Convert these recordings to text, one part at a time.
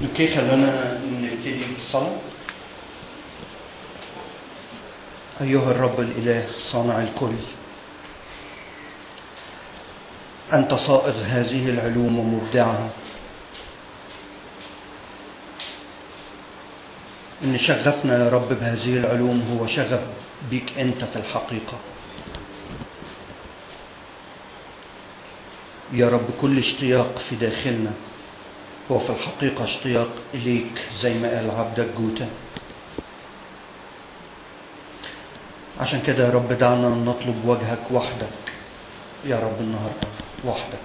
اوكي خلونا نبتدي بالصلاة أيها الرب الإله صانع الكل أنت صائغ هذه العلوم ومبدعها إن شغفنا يا رب بهذه العلوم هو شغف بيك أنت في الحقيقة يا رب كل اشتياق في داخلنا هو في الحقيقة اشتياق إليك زي ما قال عبدك جوتا عشان كده يا رب دعنا نطلب وجهك وحدك يا رب النهاردة وحدك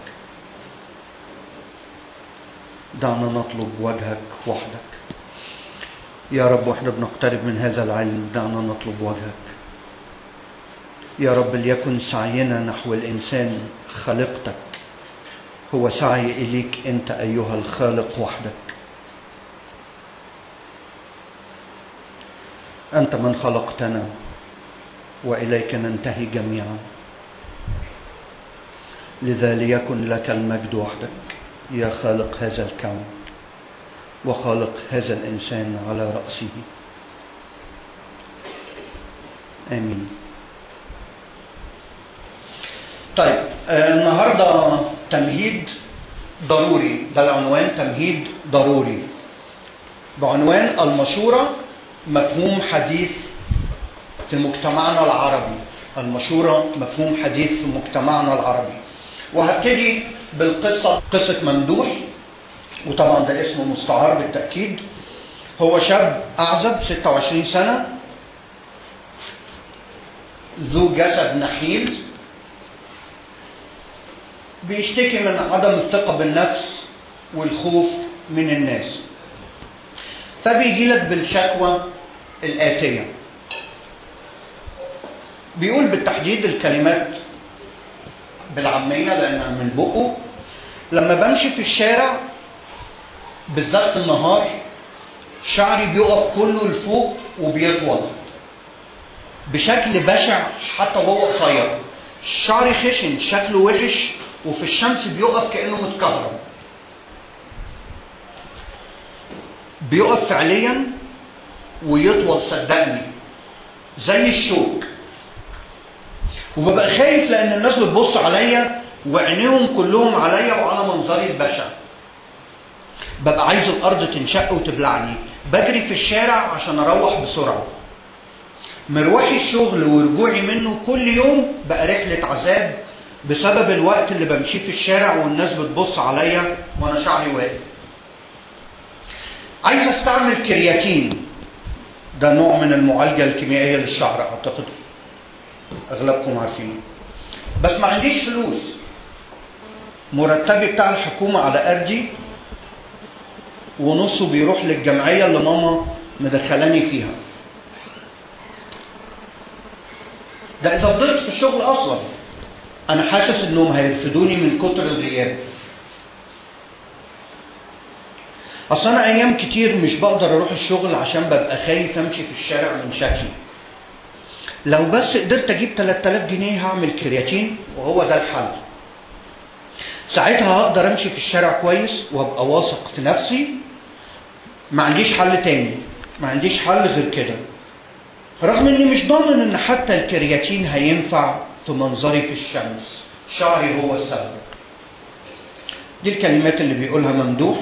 دعنا نطلب وجهك وحدك يا رب واحنا بنقترب من هذا العلم دعنا نطلب وجهك يا رب ليكن سعينا نحو الإنسان خلقتك هو سعي إليك أنت أيها الخالق وحدك أنت من خلقتنا وإليك ننتهي جميعا لذا ليكن لك المجد وحدك يا خالق هذا الكون وخالق هذا الإنسان على رأسه آمين طيب آه النهارده تمهيد ضروري ده العنوان تمهيد ضروري بعنوان المشورة مفهوم حديث في مجتمعنا العربي المشورة مفهوم حديث في مجتمعنا العربي وهبتدي بالقصة قصة ممدوح وطبعا ده اسمه مستعار بالتأكيد هو شاب أعزب 26 سنة ذو جسد نحيل بيشتكي من عدم الثقة بالنفس والخوف من الناس فبيجي لك بالشكوى الآتية بيقول بالتحديد الكلمات بالعامية لأنها من بقه لما بمشي في الشارع بالذات في النهار شعري بيقف كله لفوق وبيطول بشكل بشع حتى وهو قصير شعري خشن شكله وحش وفي الشمس بيقف كأنه متكهرب بيقف فعليا ويطول صدقني زي الشوك وببقى خايف لان الناس بتبص عليا وعينيهم كلهم عليا وعلى منظري البشع ببقى عايز الارض تنشق وتبلعني بجري في الشارع عشان اروح بسرعه مروحي الشغل ورجوعي منه كل يوم بقى رحله عذاب بسبب الوقت اللي بمشيه في الشارع والناس بتبص عليا وانا شعري واقف عايز استعمل كرياتين ده نوع من المعالجه الكيميائيه للشعر اعتقد اغلبكم عارفينه بس ما عنديش فلوس مرتبي بتاع الحكومه على قدي ونصه بيروح للجمعيه اللي ماما مدخلاني فيها ده اذا فضلت في الشغل اصلا انا حاسس انهم هيرفدوني من كتر الغياب اصل انا ايام كتير مش بقدر اروح الشغل عشان ببقى خايف امشي في الشارع من شكلي لو بس قدرت اجيب 3000 جنيه هعمل كرياتين وهو ده الحل ساعتها هقدر امشي في الشارع كويس وابقى واثق في نفسي ما عنديش حل تاني ما عنديش حل غير كده رغم اني مش ضامن ان حتى الكرياتين هينفع في منظري في الشمس شعري هو السبب دي الكلمات اللي بيقولها ممدوح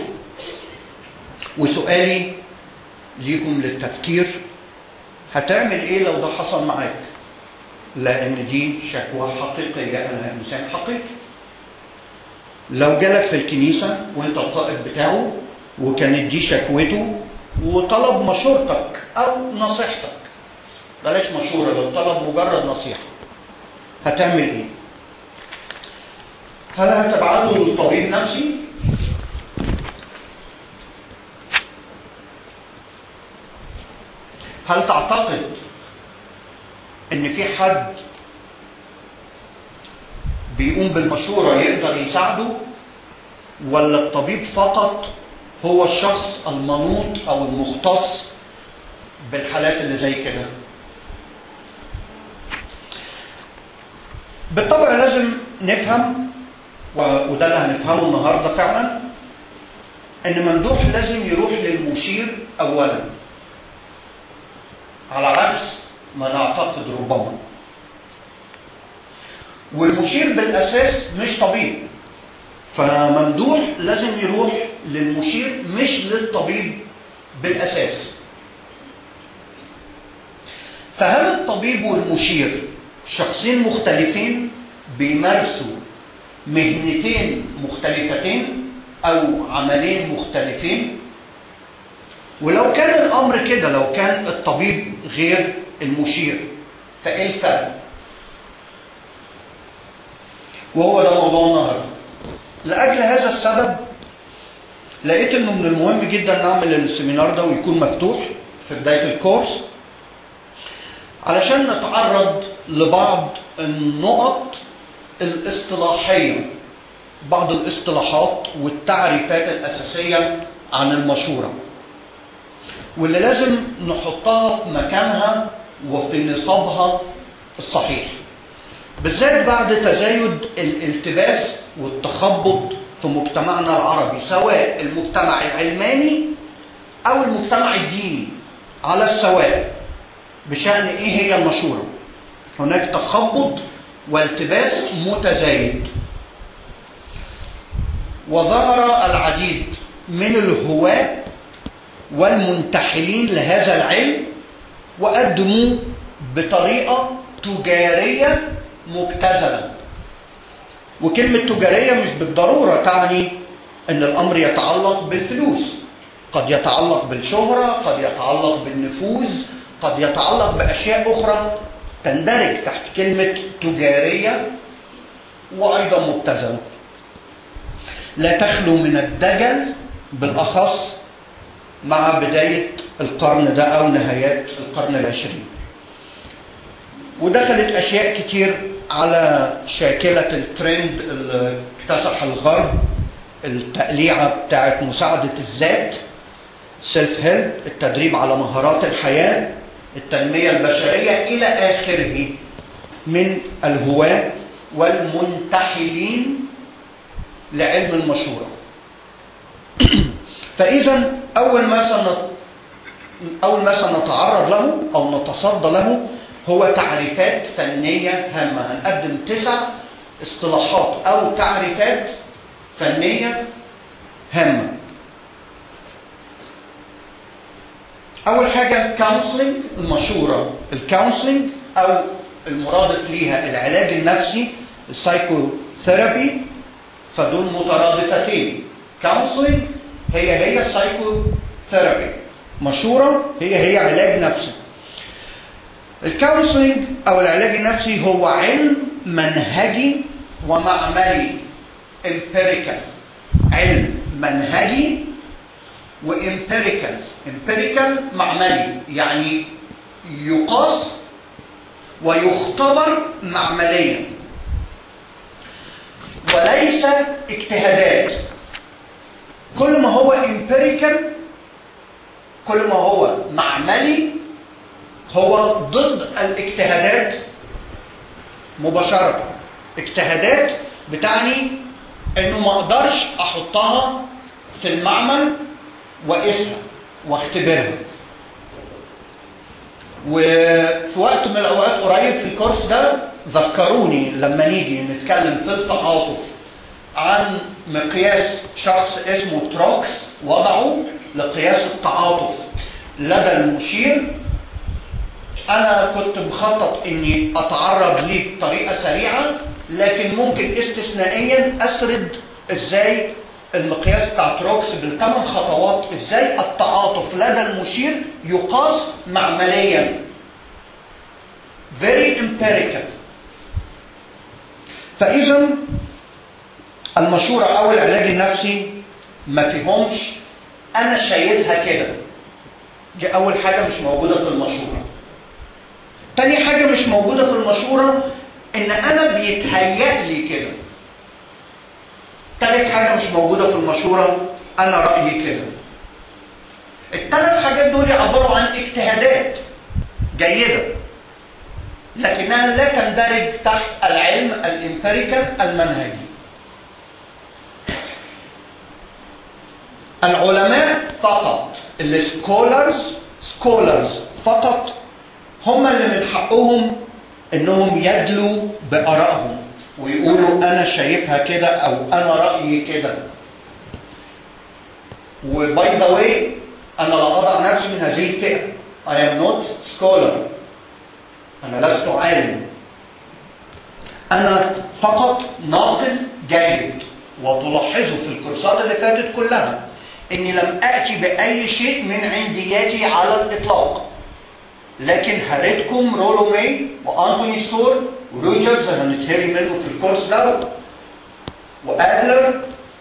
وسؤالي ليكم للتفكير هتعمل ايه لو ده حصل معاك لان دي شكوى حقيقية قالها انسان حقيقي لو جالك في الكنيسة وانت القائد بتاعه وكانت دي شكوته وطلب مشورتك او نصيحتك بلاش مشورة لو طلب مجرد نصيحة هتعمل ايه هل هتبعته لطبيب نفسي هل تعتقد ان في حد بيقوم بالمشورة يقدر يساعده ولا الطبيب فقط هو الشخص المنوط او المختص بالحالات اللي زي كده بالطبع لازم نفهم وده اللي هنفهمه النهارده فعلا ان ممدوح لازم يروح للمشير اولا على عكس ما نعتقد ربما والمشير بالاساس مش طبيب فممدوح لازم يروح للمشير مش للطبيب بالاساس فهل الطبيب والمشير شخصين مختلفين بيمارسوا مهنتين مختلفتين او عملين مختلفين ولو كان الامر كده لو كان الطبيب غير المشير فايه الفرق وهو ده موضوع النهارده لاجل هذا السبب لقيت انه من المهم جدا نعمل السيمينار ده ويكون مفتوح في بدايه الكورس علشان نتعرض لبعض النقط الاصطلاحيه بعض الاصطلاحات والتعريفات الاساسيه عن المشوره واللي لازم نحطها في مكانها وفي نصابها الصحيح بالذات بعد تزايد الالتباس والتخبط في مجتمعنا العربي سواء المجتمع العلماني او المجتمع الديني على السواء بشأن ايه هي المشورة هناك تخبط والتباس متزايد وظهر العديد من الهواة والمنتحلين لهذا العلم وقدموه بطريقة تجارية مبتذلة وكلمة تجارية مش بالضرورة تعني أن الأمر يتعلق بالفلوس قد يتعلق بالشهرة قد يتعلق بالنفوذ قد يتعلق بأشياء أخرى تندرج تحت كلمة تجارية وأيضا مبتذلة لا تخلو من الدجل بالأخص مع بداية القرن ده أو نهايات القرن العشرين ودخلت أشياء كتير على شاكلة الترند اللي اكتسح الغرب التقليعة بتاعت مساعدة الذات سيلف هيلب التدريب على مهارات الحياة التنمية البشرية إلى آخره من الهواة والمنتحلين لعلم المشورة فإذا أول ما سنت أول ما سنتعرض له أو نتصدى له هو تعريفات فنية هامة هنقدم تسع اصطلاحات أو تعريفات فنية هامة أول حاجة الكونسلنج المشورة الكونسلنج أو المرادف ليها العلاج النفسي السايكوثيرابي فدول مترادفتين كونسلنج هي هي سايكوثيرابي مشورة هي هي علاج نفسي الكونسلنج او العلاج النفسي هو علم منهجي ومعملي empirical علم منهجي وامبيريكال امبيريكال معملي يعني يقاس ويختبر معمليا وليس اجتهادات كل ما هو امبيريكال كل ما هو معملي هو ضد الاجتهادات مباشرة اجتهادات بتعني انه ما اقدرش احطها في المعمل واقيسها واختبرها وفي وقت من الاوقات قريب في الكورس ده ذكروني لما نيجي نتكلم في التعاطف عن مقياس شخص اسمه تروكس وضعه لقياس التعاطف لدى المشير انا كنت مخطط اني اتعرض ليه بطريقه سريعه لكن ممكن استثنائيا اسرد ازاي المقياس بتاع تروكس بالثمان خطوات ازاي التعاطف لدى المشير يقاس معمليا very empirical فاذا المشورة او العلاج النفسي ما فيهمش انا شايفها كده دي اول حاجة مش موجودة في المشورة تاني حاجة مش موجودة في المشورة ان انا بيتهيأ لي كده تالت حاجة مش موجودة في المشورة انا رأيي كده التلات حاجات دول عبارة عن اجتهادات جيدة لكنها لا تندرج تحت العلم الامبيريكال المنهجي العلماء فقط السكولرز سكولرز فقط هم اللي من حقهم انهم يدلوا بارائهم ويقولوا انا شايفها كده او انا رايي كده وباي ذا واي انا لا اضع نفسي من هذه الفئه I am not scholar انا لست عالم انا فقط ناقل جيد وتلاحظوا في الكورسات اللي فاتت كلها اني لم اتي باي شيء من عندياتي على الاطلاق لكن هريتكم رولو ماي وانتوني ستور وروجرز هنتهري منه في الكورس ده وادلر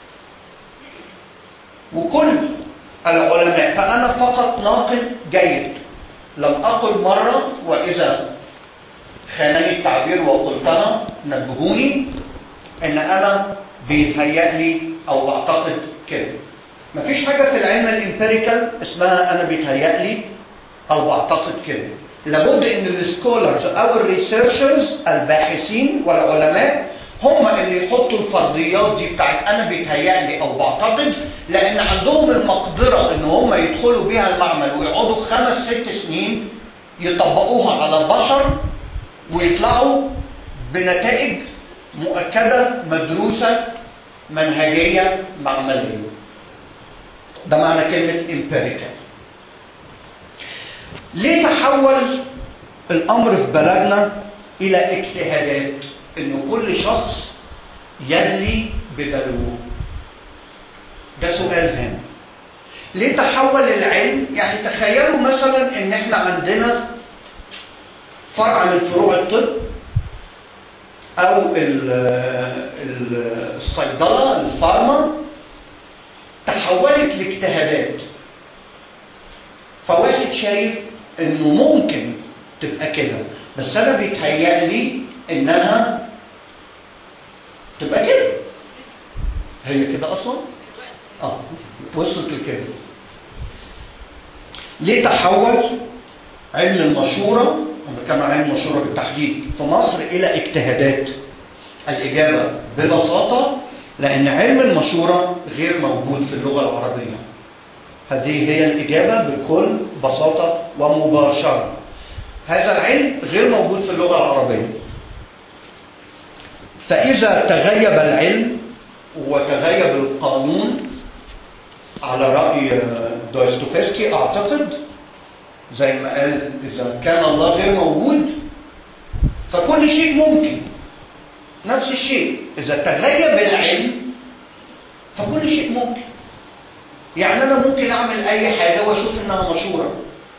وكل العلماء فانا فقط ناقل جيد لم اقل مره واذا خانني التعبير وقلتها نبهوني ان انا بيتهيألي او بعتقد كده مفيش حاجة في العلم الامبيريكال اسمها انا بيتهيألي او بعتقد كده لابد ان السكولرز او الريسيرشرز الباحثين والعلماء هم اللي يحطوا الفرضيات دي بتاعت انا بيتهيألي او بعتقد لان عندهم المقدرة ان هم يدخلوا بيها المعمل ويقعدوا خمس ست سنين يطبقوها على البشر ويطلعوا بنتائج مؤكدة مدروسة منهجية معملية ده معنى كلمة empirical ليه تحول الأمر في بلدنا إلى اجتهادات إن كل شخص يدلي بدلوه ده سؤال هام ليه تحول العلم يعني تخيلوا مثلا ان احنا عندنا فرع من فروع الطب او ال ال الصيدله الفارما تحولت لاجتهادات فواحد شايف انه ممكن تبقى كده بس انا بيتهيألي انها تبقى كده هي كده اصلا اه وصلت لكده ليه تحول علم المشوره انا بتكلم عن علم المشوره بالتحديد في مصر الى اجتهادات الاجابه ببساطه لان علم المشوره غير موجود في اللغه العربيه هذه هي الاجابه بكل بساطه ومباشره هذا العلم غير موجود في اللغه العربيه فاذا تغيب العلم وتغيب القانون على راي دوستويفسكي اعتقد زي ما قال إذا كان الله غير موجود فكل شيء ممكن نفس الشيء إذا تغيب العلم فكل شيء ممكن يعني أنا ممكن أعمل أي حاجة وأشوف إنها مشهورة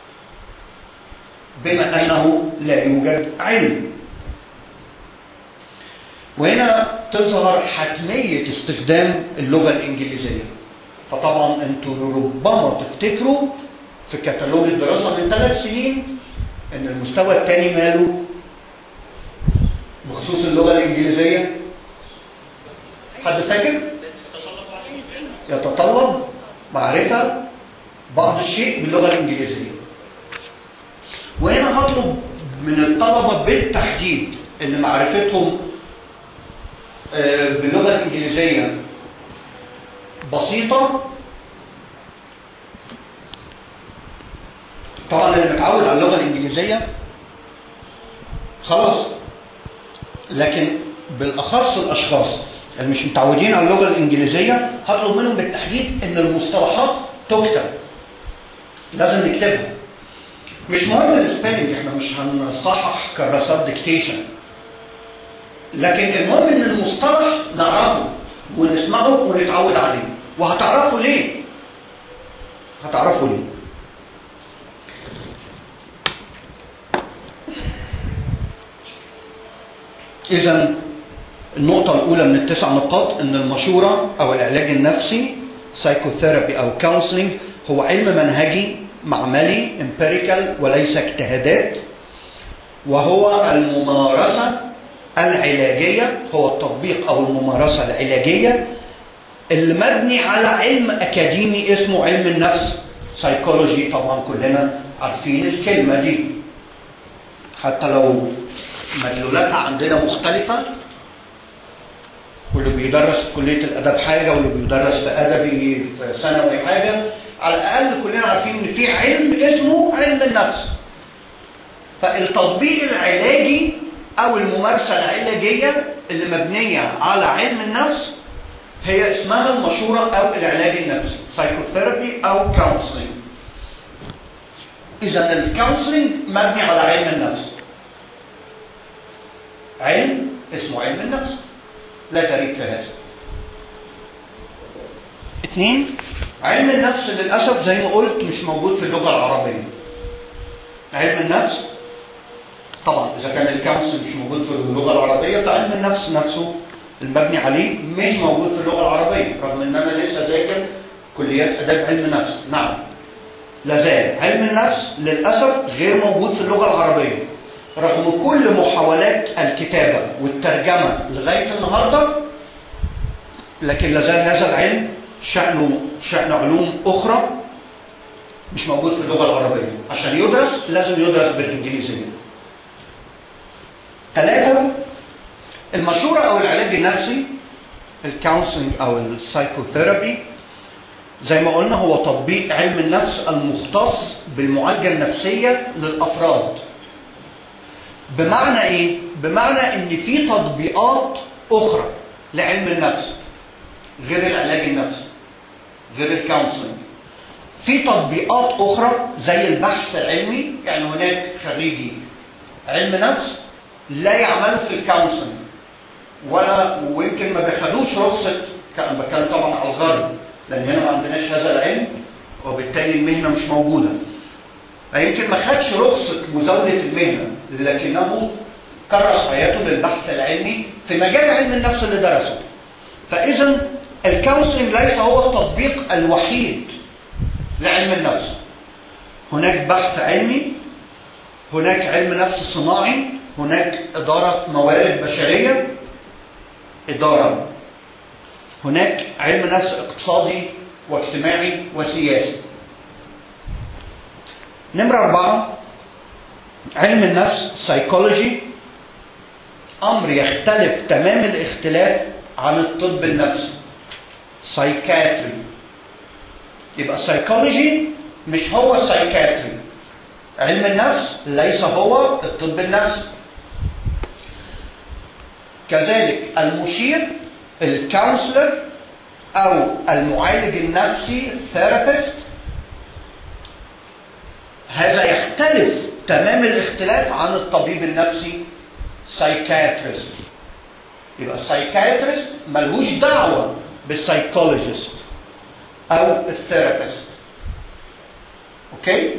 بما أنه لا يوجد علم وهنا تظهر حتمية استخدام اللغة الإنجليزية فطبعا أنتوا ربما تفتكروا في كتالوج الدراسة من ثلاث سنين ان المستوى الثاني ماله بخصوص اللغة الانجليزية حد فاكر يتطلب معرفة بعض الشيء باللغة الانجليزية وهنا هطلب من الطلبة بالتحديد اللي معرفتهم باللغة الانجليزية بسيطة طبعا اللي متعود على اللغه الانجليزيه خلاص لكن بالاخص الاشخاص اللي مش متعودين على اللغه الانجليزيه هطلب منهم بالتحديد ان المصطلحات تكتب لازم نكتبها مش مهم السبيلنج احنا مش هنصحح كراسات ديكتيشن لكن المهم ان المصطلح نعرفه ونسمعه ونتعود عليه وهتعرفوا ليه هتعرفوا ليه إذا النقطة الأولى من التسع نقاط أن المشورة أو العلاج النفسي سايكوثيرابي أو كونسلنج هو علم منهجي معملي امبيريكال وليس اجتهادات وهو الممارسة العلاجية هو التطبيق أو الممارسة العلاجية اللي مبني على علم أكاديمي اسمه علم النفس سايكولوجي طبعا كلنا عارفين الكلمة دي حتى لو مدلولاتها عندنا مختلفة واللي بيدرس في كليه الاداب حاجه واللي بيدرس في ادبي في ثانوي حاجه على الاقل كلنا عارفين ان في علم اسمه علم النفس فالتطبيق العلاجي او الممارسه العلاجيه اللي مبنيه على علم النفس هي اسمها المشوره او العلاج النفسي سايكوثيرابي او كونسلنج اذا الكونسلنج مبني على علم النفس علم اسمه علم النفس لا غريب في هذا اثنين علم النفس للأسف زي ما قلت مش موجود في اللغة العربية علم النفس طبعا إذا كان الكونسل مش موجود في اللغة العربية فعلم النفس نفسه المبني عليه مش موجود في اللغة العربية رغم إن أنا لسه ذاكر كليات آداب علم نفس نعم لازال علم النفس للأسف غير موجود في اللغة العربية رغم كل محاولات الكتابة والترجمة لغاية النهاردة لكن لازال هذا العلم شأنه شأن علوم أخرى مش موجود في اللغة العربية عشان يدرس لازم يدرس بالإنجليزية ثلاثة المشورة أو العلاج النفسي الكونسلنج أو السايكوثيرابي زي ما قلنا هو تطبيق علم النفس المختص بالمعالجة النفسية للأفراد بمعنى ايه بمعنى ان في تطبيقات اخرى لعلم النفس غير العلاج النفسي غير الكونسلنج في تطبيقات اخرى زي البحث العلمي يعني هناك خريجي علم نفس لا يعملوا في الكونسلنج ولا ويمكن ما بياخدوش رخصه كان بتكلم طبعا على الغرب لان هنا ما عندناش هذا العلم وبالتالي المهنه مش موجوده فيمكن ما خدش رخصة مزاولة المهنة لكنه كرس حياته للبحث العلمي في مجال علم النفس اللي درسه فإذا الكونسلنج ليس هو التطبيق الوحيد لعلم النفس هناك بحث علمي هناك علم نفس صناعي هناك إدارة موارد بشرية إدارة هناك علم نفس اقتصادي واجتماعي وسياسي نمرة أربعة علم النفس سايكولوجي أمر يختلف تمام الاختلاف عن الطب النفسي سايكاتري يبقى سايكولوجي مش هو سايكاتري علم النفس ليس هو الطب النفسي كذلك المشير الكونسلر أو المعالج النفسي ثيرابيست هذا يختلف تمام الاختلاف عن الطبيب النفسي سايكاتريست يبقى السايكاتريست ملهوش دعوة بالسايكولوجيست أو الثيرابيست أوكي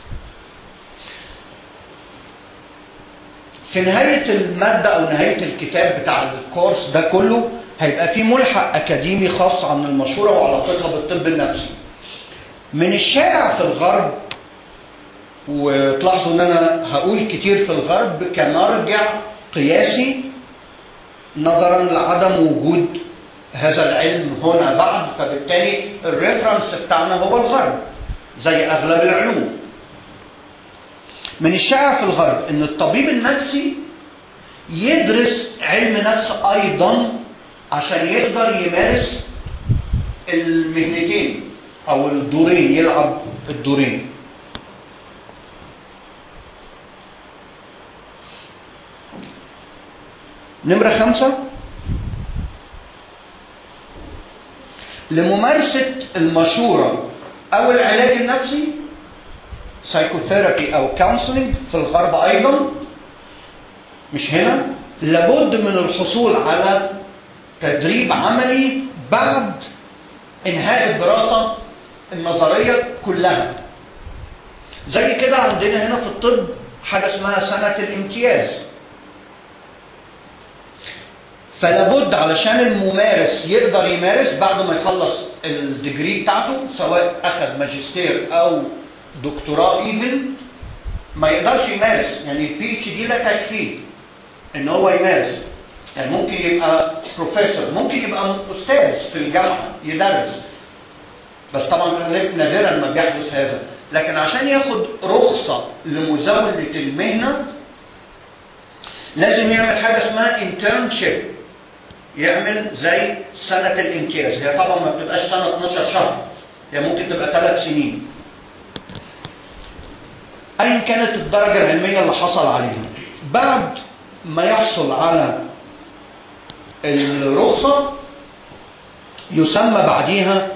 في نهاية المادة أو نهاية الكتاب بتاع الكورس ده كله هيبقى في ملحق أكاديمي خاص عن المشهورة وعلاقتها بالطب النفسي من الشائع في الغرب وتلاحظوا ان انا هقول كتير في الغرب كمرجع قياسي نظرا لعدم وجود هذا العلم هنا بعد فبالتالي الريفرنس بتاعنا هو الغرب زي اغلب العلوم من الشائع في الغرب ان الطبيب النفسي يدرس علم نفس ايضا عشان يقدر يمارس المهنتين او الدورين يلعب الدورين نمرة خمسة لممارسة المشورة أو العلاج النفسي سايكوثيرابي أو كونسلنج في الغرب أيضا مش هنا لابد من الحصول على تدريب عملي بعد إنهاء الدراسة النظرية كلها زي كده عندنا هنا في الطب حاجة اسمها سنة الامتياز فلابد علشان الممارس يقدر يمارس بعد ما يخلص الديجري بتاعته سواء اخذ ماجستير او دكتوراه ايفن ما يقدرش يمارس يعني البي اتش دي لا تكفيه ان هو يمارس يعني ممكن يبقى بروفيسور ممكن يبقى استاذ في الجامعه يدرس بس طبعا نادرا ما بيحدث هذا لكن عشان ياخد رخصه لمزاوله المهنه لازم يعمل حاجه اسمها internship يعمل زي سنة الامتياز هي طبعا ما بتبقاش سنة 12 شهر هي ممكن تبقى ثلاث سنين أيا كانت الدرجة العلمية اللي حصل عليها بعد ما يحصل على الرخصة يسمى بعديها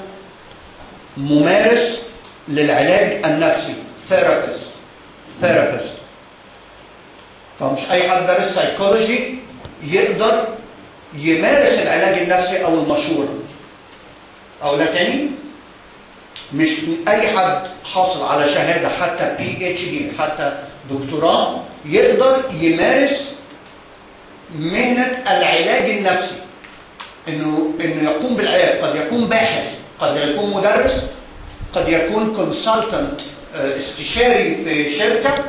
ممارس للعلاج النفسي ثيرابيست ثيرابيست فمش اي حد دارس سايكولوجي يقدر يمارس العلاج النفسي او المشورة او لا تاني مش اي حد حاصل على شهادة حتى بي اتش دي حتى دكتوراه يقدر يمارس مهنة العلاج النفسي انه انه يقوم بالعلاج قد يكون باحث قد يكون مدرس قد يكون كونسلتنت استشاري في شركة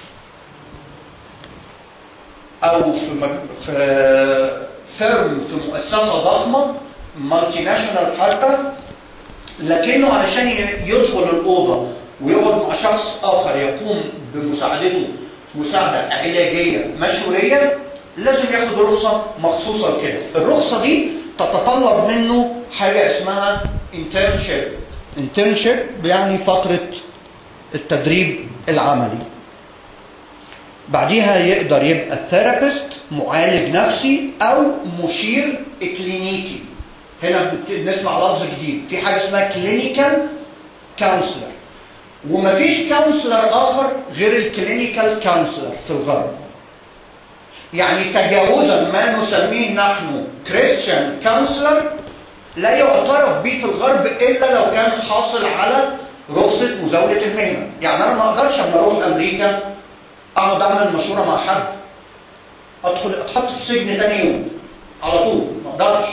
او في مج... في فيرم في مؤسسة ضخمة مالتي ناشونال حتى لكنه علشان يدخل الأوضة ويقعد مع شخص آخر يقوم بمساعدته مساعدة علاجية مشورية لازم ياخد رخصة مخصوصة لكده الرخصة دي تتطلب منه حاجة اسمها internship internship يعني فترة التدريب العملي بعديها يقدر يبقى ثيرابيست معالج نفسي او مشير اكلينيكي هنا بنسمع لفظ جديد في حاجه اسمها كلينيكال كونسلر ومفيش كونسلر اخر غير الكلينيكال كونسلر في الغرب يعني تجاوزا ما نسميه نحن كريستيان كونسلر لا يعترف به في الغرب الا لو كان حاصل على رخصه مزاوله المهنه يعني انا ما اقدرش اما اروح امريكا اقعد اعمل المشوره مع حد ادخل اتحط في السجن تاني يوم على طول ما اقدرش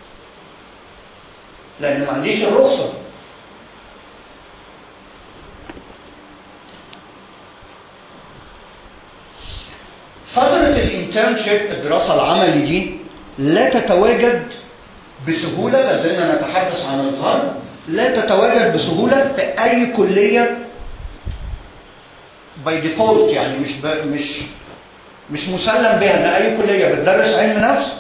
لان ما عنديش الرخصه فترة الانترنشيب الدراسة العملي دي لا تتواجد بسهولة لازلنا نتحدث عن الغرب لا تتواجد بسهولة في أي كلية باي ديفولت يعني مش ب... مش مش مسلم بها ان اي كليه بتدرس علم نفس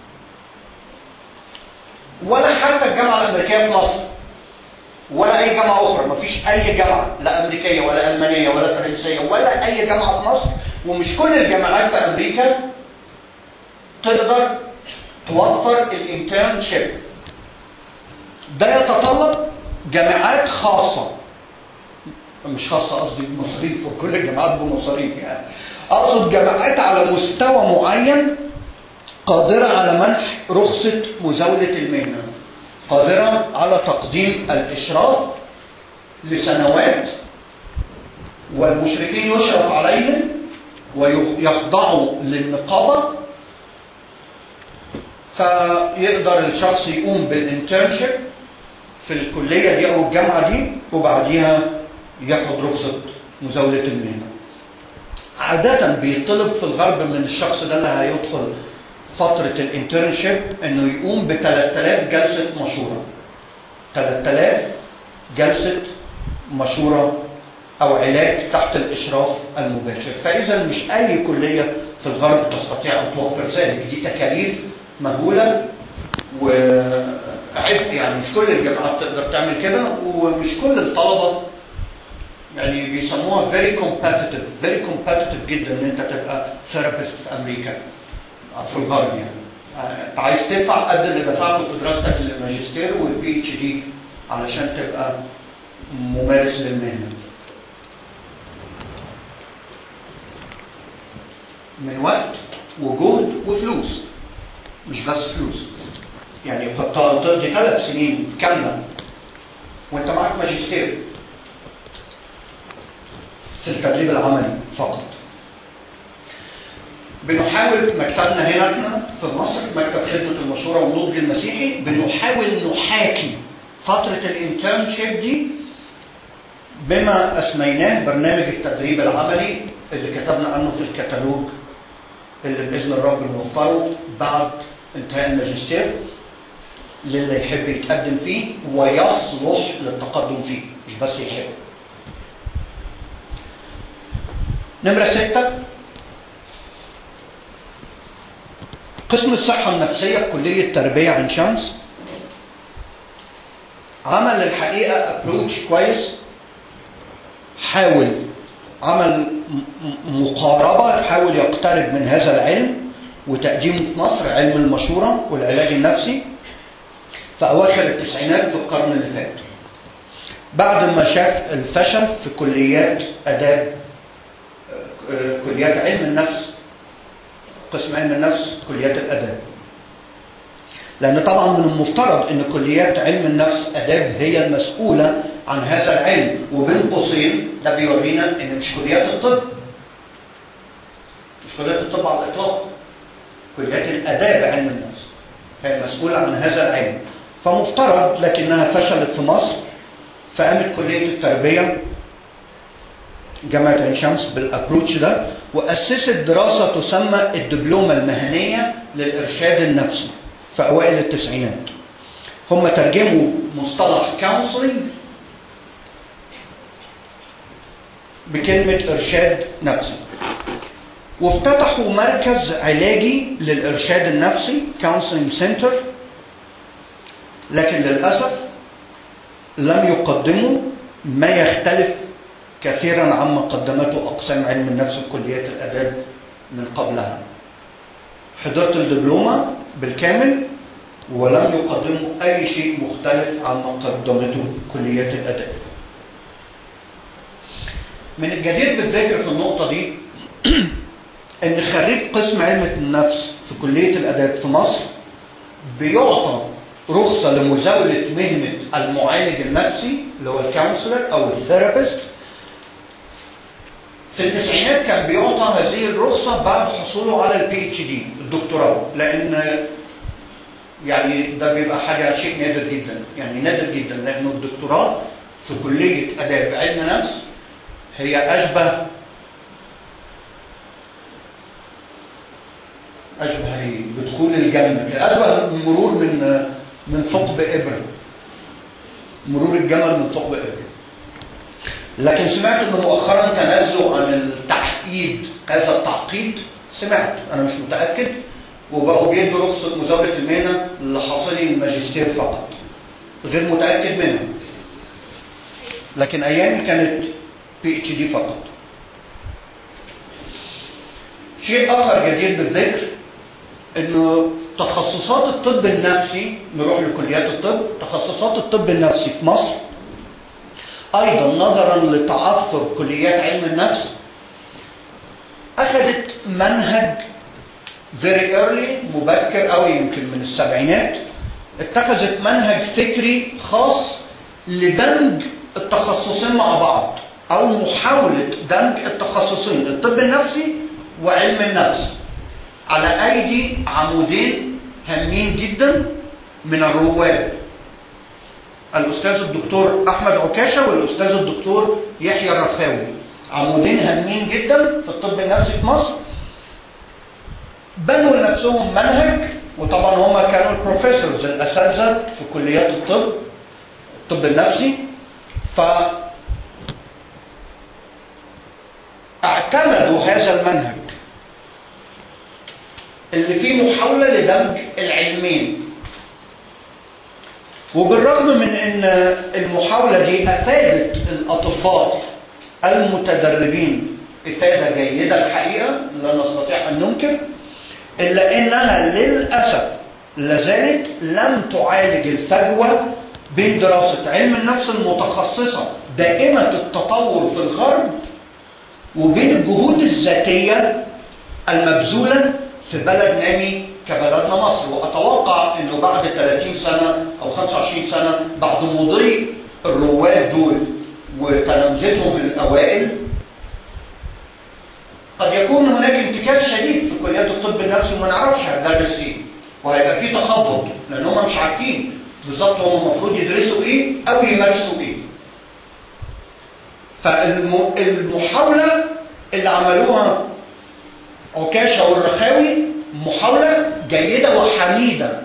ولا حتى الجامعه الامريكيه في مصر ولا اي جامعه اخرى مفيش اي جامعه لا امريكيه ولا المانيه ولا فرنسيه ولا اي جامعه في مصر ومش كل الجامعات في امريكا تقدر توفر الانترنشيب ده يتطلب جامعات خاصه مش خاصة قصدي بمصاريف وكل الجامعات بمصاريف يعني أقصد جامعات على مستوى معين قادرة على منح رخصة مزاولة المهنة قادرة على تقديم الإشراف لسنوات والمشرفين يشرف عليهم ويخضعوا للنقابة فيقدر الشخص يقوم بالانترنشيب في الكلية دي أو الجامعة دي وبعديها ياخد رخصة مزاولة المهنة عادة بيطلب في الغرب من الشخص ده اللي هيدخل فترة الانترنشيب انه يقوم ب 3000 جلسة مشورة 3000 جلسة مشورة او علاج تحت الاشراف المباشر فاذا مش اي كلية في الغرب تستطيع ان توفر ذلك دي تكاليف مهولة وعبء يعني مش كل الجامعات تقدر تعمل كده ومش كل الطلبة يعني بيسموها very competitive very competitive جدا ان انت تبقى ثيرابيست في امريكا في الغرب يعني انت عايز تدفع قد اللي دفعته في دراستك للماجستير والبي اتش دي علشان تبقى ممارس للمهنه من وقت وجهد وفلوس مش بس فلوس يعني تقضي ثلاث سنين كامله وانت معاك ماجستير في التدريب العملي فقط بنحاول مكتبنا هنا في مصر مكتب خدمة المشورة والنضج المسيحي بنحاول نحاكي فترة الانترنشيب دي بما أسميناه برنامج التدريب العملي اللي كتبنا عنه في الكتالوج اللي بإذن الرب نوفره بعد انتهاء الماجستير للي يحب يتقدم فيه ويصلح للتقدم فيه مش بس يحب نمرة ستة قسم الصحة النفسية في كلية تربية عين شمس عمل الحقيقة ابروتش كويس حاول عمل مقاربة حاول يقترب من هذا العلم وتقديمه في مصر علم المشورة والعلاج النفسي في أواخر التسعينات في القرن اللي فات بعد ما شاف الفشل في كليات آداب كليات علم النفس قسم علم النفس كليات الآداب لأن طبعا من المفترض أن كليات علم النفس آداب هي المسؤولة عن هذا العلم وبين قوسين ده بيورينا أن مش كليات الطب مش كليات الطب على الإطلاق كليات الآداب علم النفس هي المسؤولة عن هذا العلم فمفترض لكنها فشلت في مصر فقامت كلية التربية جامعة عين شمس بالابروتش ده وأسست دراسة تسمى الدبلومة المهنية للإرشاد النفسي في أوائل التسعينات هم ترجموا مصطلح كونسلنج بكلمة إرشاد نفسي وافتتحوا مركز علاجي للإرشاد النفسي كونسلنج سنتر لكن للأسف لم يقدموا ما يختلف كثيرا عما قدمته أقسام علم النفس في كليات الآداب من قبلها حضرت الدبلومة بالكامل ولم يقدموا أي شيء مختلف عما قدمته كليات الآداب من الجدير بالذكر في النقطة دي ان خريج قسم علم النفس في كلية الاداب في مصر بيعطى رخصة لمزاولة مهنة المعالج النفسي اللي هو الكونسلر او الثيرابيست في التسعينات كان بيعطى هذه الرخصة بعد حصوله على البي اتش دي الدكتوراه لان يعني ده بيبقى حاجة شيء نادر جدا يعني نادر جدا لانه الدكتوراه في كلية اداب علم نفس هي اشبه أشبه بدخول الجنة أشبه مرور من من ثقب إبرة مرور الجمل من ثقب إبرة لكن سمعت أنه مؤخرا تنازلوا عن التعقيد هذا التعقيد سمعت أنا مش متأكد وبقوا بيدوا رخصة مزاولة المهنة لحاصلي الماجستير فقط غير متأكد منها لكن أيام كانت بي اتش دي فقط شيء آخر جدير بالذكر انه تخصصات الطب النفسي نروح لكليات الطب تخصصات الطب النفسي في مصر ايضا نظرا لتعثر كليات علم النفس اخذت منهج very early مبكر قوي يمكن من السبعينات اتخذت منهج فكري خاص لدمج التخصصين مع بعض او محاولة دمج التخصصين الطب النفسي وعلم النفس على ايدي عمودين هامين جدا من الرواد الاستاذ الدكتور احمد عكاشه والاستاذ الدكتور يحيى الرخاوي عمودين هامين جدا في الطب النفسي في مصر بنوا لنفسهم منهج وطبعا هم كانوا البروفيسورز الاساتذه في كليات الطب الطب النفسي ف اعتمدوا هذا المنهج اللي فيه محاولة لدمج العلمين وبالرغم من ان المحاولة دي افادت الاطباء المتدربين افادة جيدة الحقيقة لا نستطيع ان ننكر الا انها للأسف لازالت لم تعالج الفجوة بين دراسة علم النفس المتخصصة دائمة التطور في الغرب وبين الجهود الذاتية المبذولة في بلد نامي كبلدنا مصر وأتوقع أنه بعد 30 سنة أو 25 سنة بعد مضي الرواد دول وتلامذتهم الأوائل قد يكون هناك انتكاس شديد في كليات الطب النفسي وما نعرفش هندرس ايه وهيبقى في تخبط لان هم مش عارفين بالظبط هم المفروض يدرسوا ايه او يمارسوا ايه فالمحاولة اللي عملوها عكاشة والرخاوي محاولة جيدة وحميدة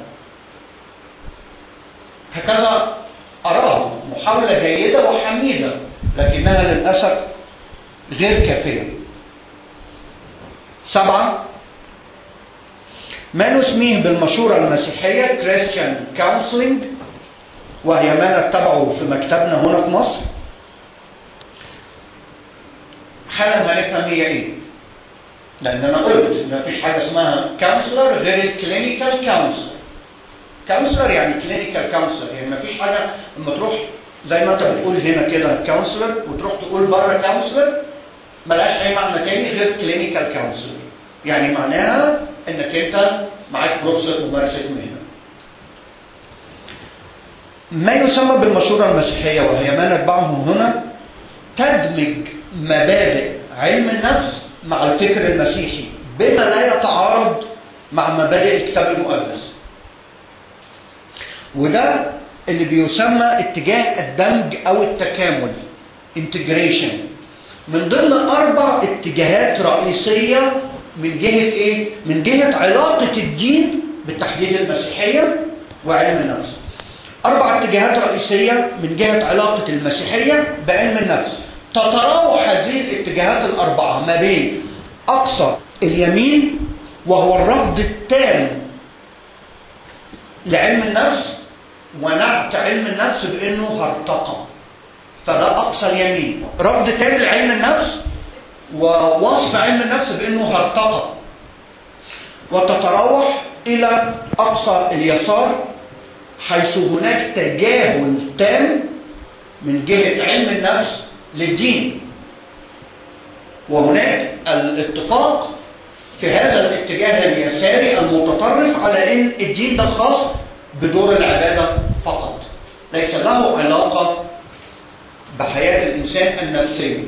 هكذا أراها محاولة جيدة وحميدة لكنها للأسف غير كافية سبعة ما نسميه بالمشورة المسيحية كريستيان كونسلنج وهي ما نتبعه في مكتبنا هنا في مصر حالا هنفهم هي ايه لان انا قلت ان مفيش حاجه اسمها كونسلر غير الكلينيكال كونسلر كونسلر يعني كلينيكال كونسلر يعني مفيش حاجه لما تروح زي ما انت بتقول هنا كده كونسلر وتروح تقول بره كونسلر ملهاش اي معنى تاني غير كلينيكال كونسلر يعني معناها انك انت معاك رخصه ممارسه مهنه ما يسمى بالمشورة المسيحية وهي ما نتبعه هنا تدمج مبادئ علم النفس مع الفكر المسيحي بما لا يتعارض مع مبادئ الكتاب المقدس وده اللي بيسمى اتجاه الدمج او التكامل integration من ضمن اربع اتجاهات رئيسيه من جهه ايه من جهه علاقه الدين بالتحديد المسيحيه وعلم النفس اربع اتجاهات رئيسيه من جهه علاقه المسيحيه بعلم النفس تتراوح هذه الاتجاهات الاربعه ما بين اقصى اليمين وهو الرفض التام لعلم النفس ونعت علم النفس بانه هرطقه فده اقصى اليمين رفض تام لعلم النفس ووصف علم النفس بانه هرطقه وتتراوح الى اقصى اليسار حيث هناك تجاهل تام من جهه علم النفس للدين وهناك الاتفاق في هذا الاتجاه اليساري المتطرف على ان الدين ده خاص بدور العباده فقط ليس له علاقه بحياه الانسان النفسيه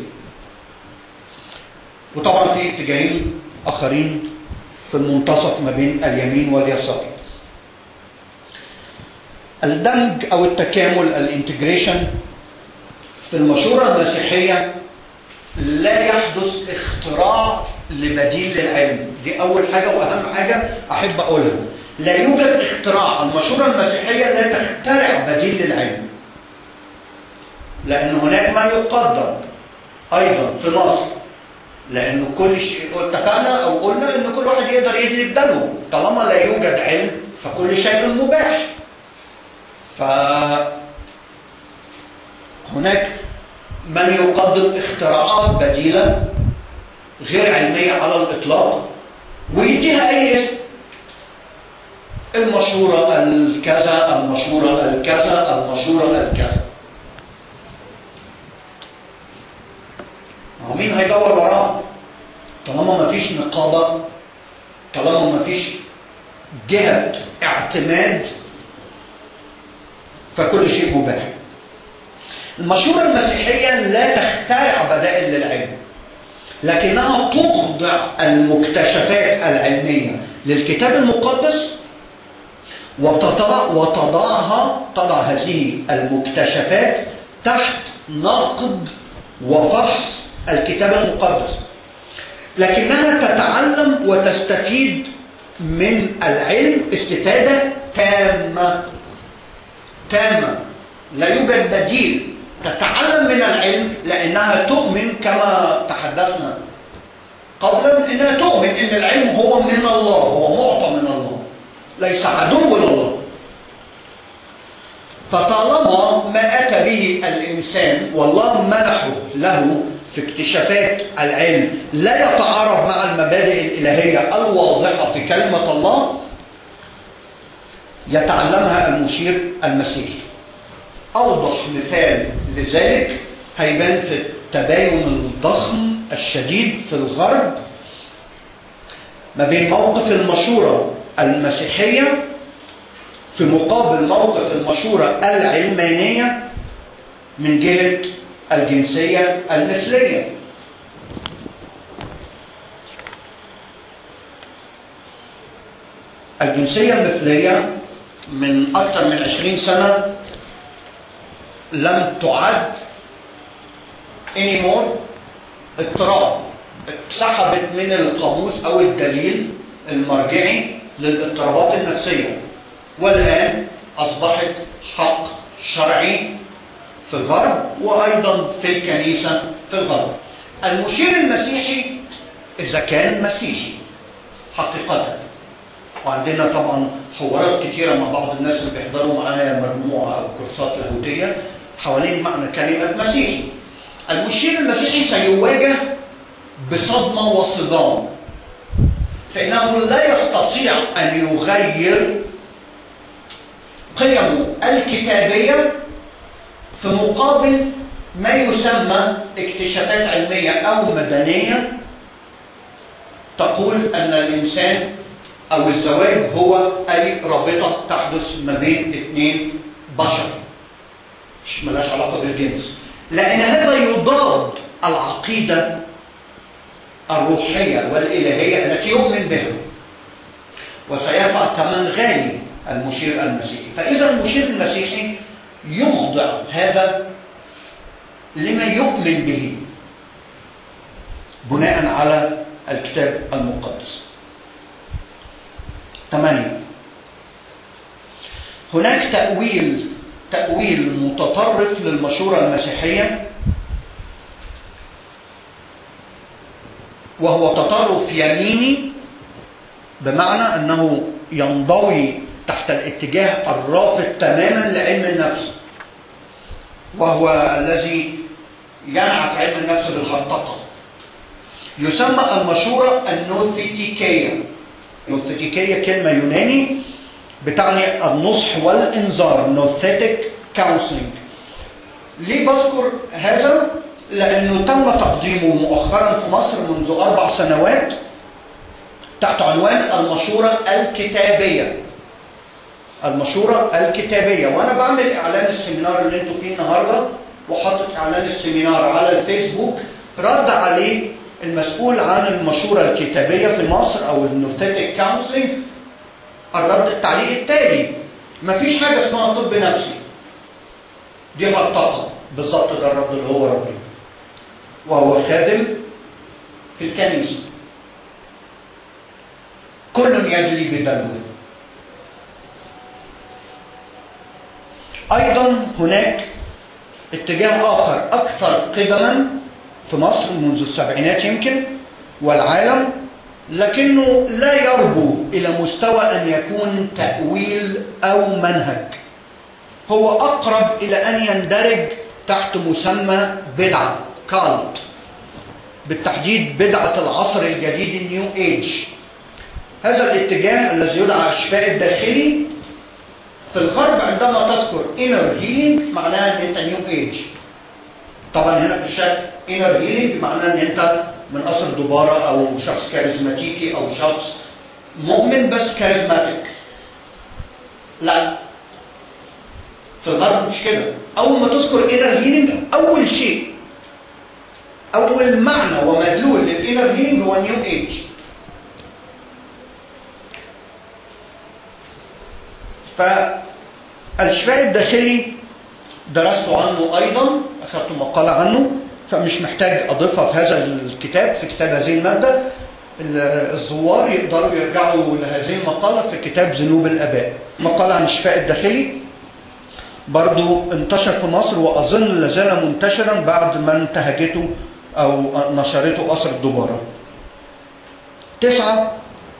وطبعا في اتجاهين اخرين في المنتصف ما بين اليمين واليسار الدمج او التكامل الانتجريشن في المشورة المسيحية لا يحدث اختراع لبديل للعلم دي أول حاجة وأهم حاجة أحب أقولها لا يوجد اختراع المشورة المسيحية لا تخترع بديل للعلم لأن هناك ما يقدر أيضا في مصر لأنه كل شيء اتفقنا أو قلنا إن كل واحد يقدر يدلي بدمه طالما لا يوجد علم فكل شيء مباح ف هناك من يقدم اختراعات بديلة غير علمية على الإطلاق ويديها أي اسم المشورة الكذا المشورة الكذا المشورة الكذا هو مين هيدور وراه طالما ما فيش نقابة طالما ما فيش جهة اعتماد فكل شيء مباح المشورة المسيحية لا تخترع بدائل للعلم لكنها تخضع المكتشفات العلمية للكتاب المقدس وتضع وتضعها تضع هذه المكتشفات تحت نقد وفحص الكتاب المقدس لكنها تتعلم وتستفيد من العلم استفادة تامة تامة لا يوجد بديل تتعلم من العلم لأنها تؤمن كما تحدثنا قبلا أنها تؤمن أن العلم هو من الله هو معطى من الله ليس عدو لله فطالما ما أتى به الإنسان والله منحه له في اكتشافات العلم لا يتعارض مع المبادئ الإلهية الواضحة في كلمة الله يتعلمها المشير المسيحي أوضح مثال لذلك هيبان في التباين الضخم الشديد في الغرب ما بين موقف المشورة المسيحية في مقابل موقف المشورة العلمانية من جهة الجنسية المثلية الجنسية المثلية من أكثر من عشرين سنة لم تعد anymore اضطراب اتسحبت من القاموس او الدليل المرجعي للاضطرابات النفسية والآن أصبحت حق شرعي في الغرب وأيضا في الكنيسة في الغرب المشير المسيحي إذا كان مسيحي حقيقة وعندنا طبعا حوارات كتيرة مع بعض الناس اللي بيحضروا معايا مجموعة أو كورسات لاهوتية حوالين معنى كلمة مسيحي المشير المسيحي سيواجه بصدمة وصدام فإنه لا يستطيع أن يغير قيمه الكتابية في مقابل ما يسمى اكتشافات علمية أو مدنية تقول أن الإنسان أو الزواج هو أي رابطة تحدث ما بين اثنين بشر مش ملاش علاقة بالجنس لأن هذا يضاد العقيدة الروحية والإلهية التي يؤمن بها وسيدفع ثمن غالي المشير المسيحي فإذا المشير المسيحي يخضع هذا لما يؤمن به بناء على الكتاب المقدس ثمانية هناك تأويل تأويل متطرف للمشورة المسيحية وهو تطرف يميني بمعنى أنه ينضوي تحت الاتجاه الرافض تماما لعلم النفس وهو الذي ينعت علم النفس بالهرطقة يسمى المشورة النوثيتيكية النوثيتيكية كلمة يوناني بتعني النصح والإنذار نوثيتك كونسلنج ليه بذكر هذا؟ لأنه تم تقديمه مؤخرا في مصر منذ أربع سنوات تحت عنوان المشورة الكتابية المشورة الكتابية وأنا بعمل إعلان السيمينار اللي انتوا فيه النهاردة وحاطط إعلان السيمينار على الفيسبوك رد عليه المسؤول عن المشورة الكتابية في مصر أو النوثيتك كونسلنج الرد التعليق التالي مفيش حاجة اسمها طب نفسي دي هرطقة بالظبط ده الرد اللي هو رده وهو خادم في الكنيسة كل يدلي بدلوه أيضا هناك اتجاه آخر أكثر قدما في مصر منذ السبعينات يمكن والعالم لكنه لا يربو إلى مستوى أن يكون تأويل أو منهج هو أقرب إلى أن يندرج تحت مسمى بدعة كالت بالتحديد بدعة العصر الجديد النيو ايج هذا الاتجاه الذي يدعى الشفاء الداخلي في الغرب عندما تذكر inner healing معناها ان انت نيو ايج طبعا هنا في الشرق inner healing معناها ان انت من اصل دبارة او شخص كاريزماتيكي او شخص مؤمن بس كاريزماتيك لا في الغرب مش كده اول ما تذكر inner healing اول شيء اول معنى ومدلول للانر هيلينج هو نيو ايج فالشفاء الداخلي درست عنه ايضا اخذت مقالة عنه فمش محتاج اضيفها في هذا الكتاب في كتاب هذه المادة الزوار يقدروا يرجعوا لهذه المقالة في كتاب ذنوب الاباء مقالة عن الشفاء الداخلي برضو انتشر في مصر واظن لازال منتشرا بعد ما انتهجته او نشرته اثر الدبارة تسعة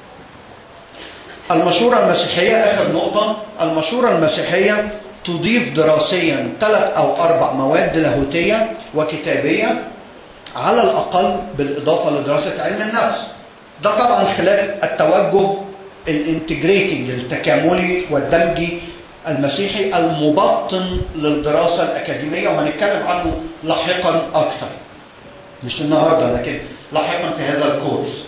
المشورة المسيحية اخر نقطة المشورة المسيحية تضيف دراسيا ثلاث او اربع مواد لاهوتية وكتابية على الاقل بالاضافة لدراسة علم النفس ده طبعا خلاف التوجه الانتجريتنج التكاملي والدمجي المسيحي المبطن للدراسة الأكاديمية وهنتكلم عنه لاحقا أكثر مش النهاردة لكن لاحقا في هذا الكورس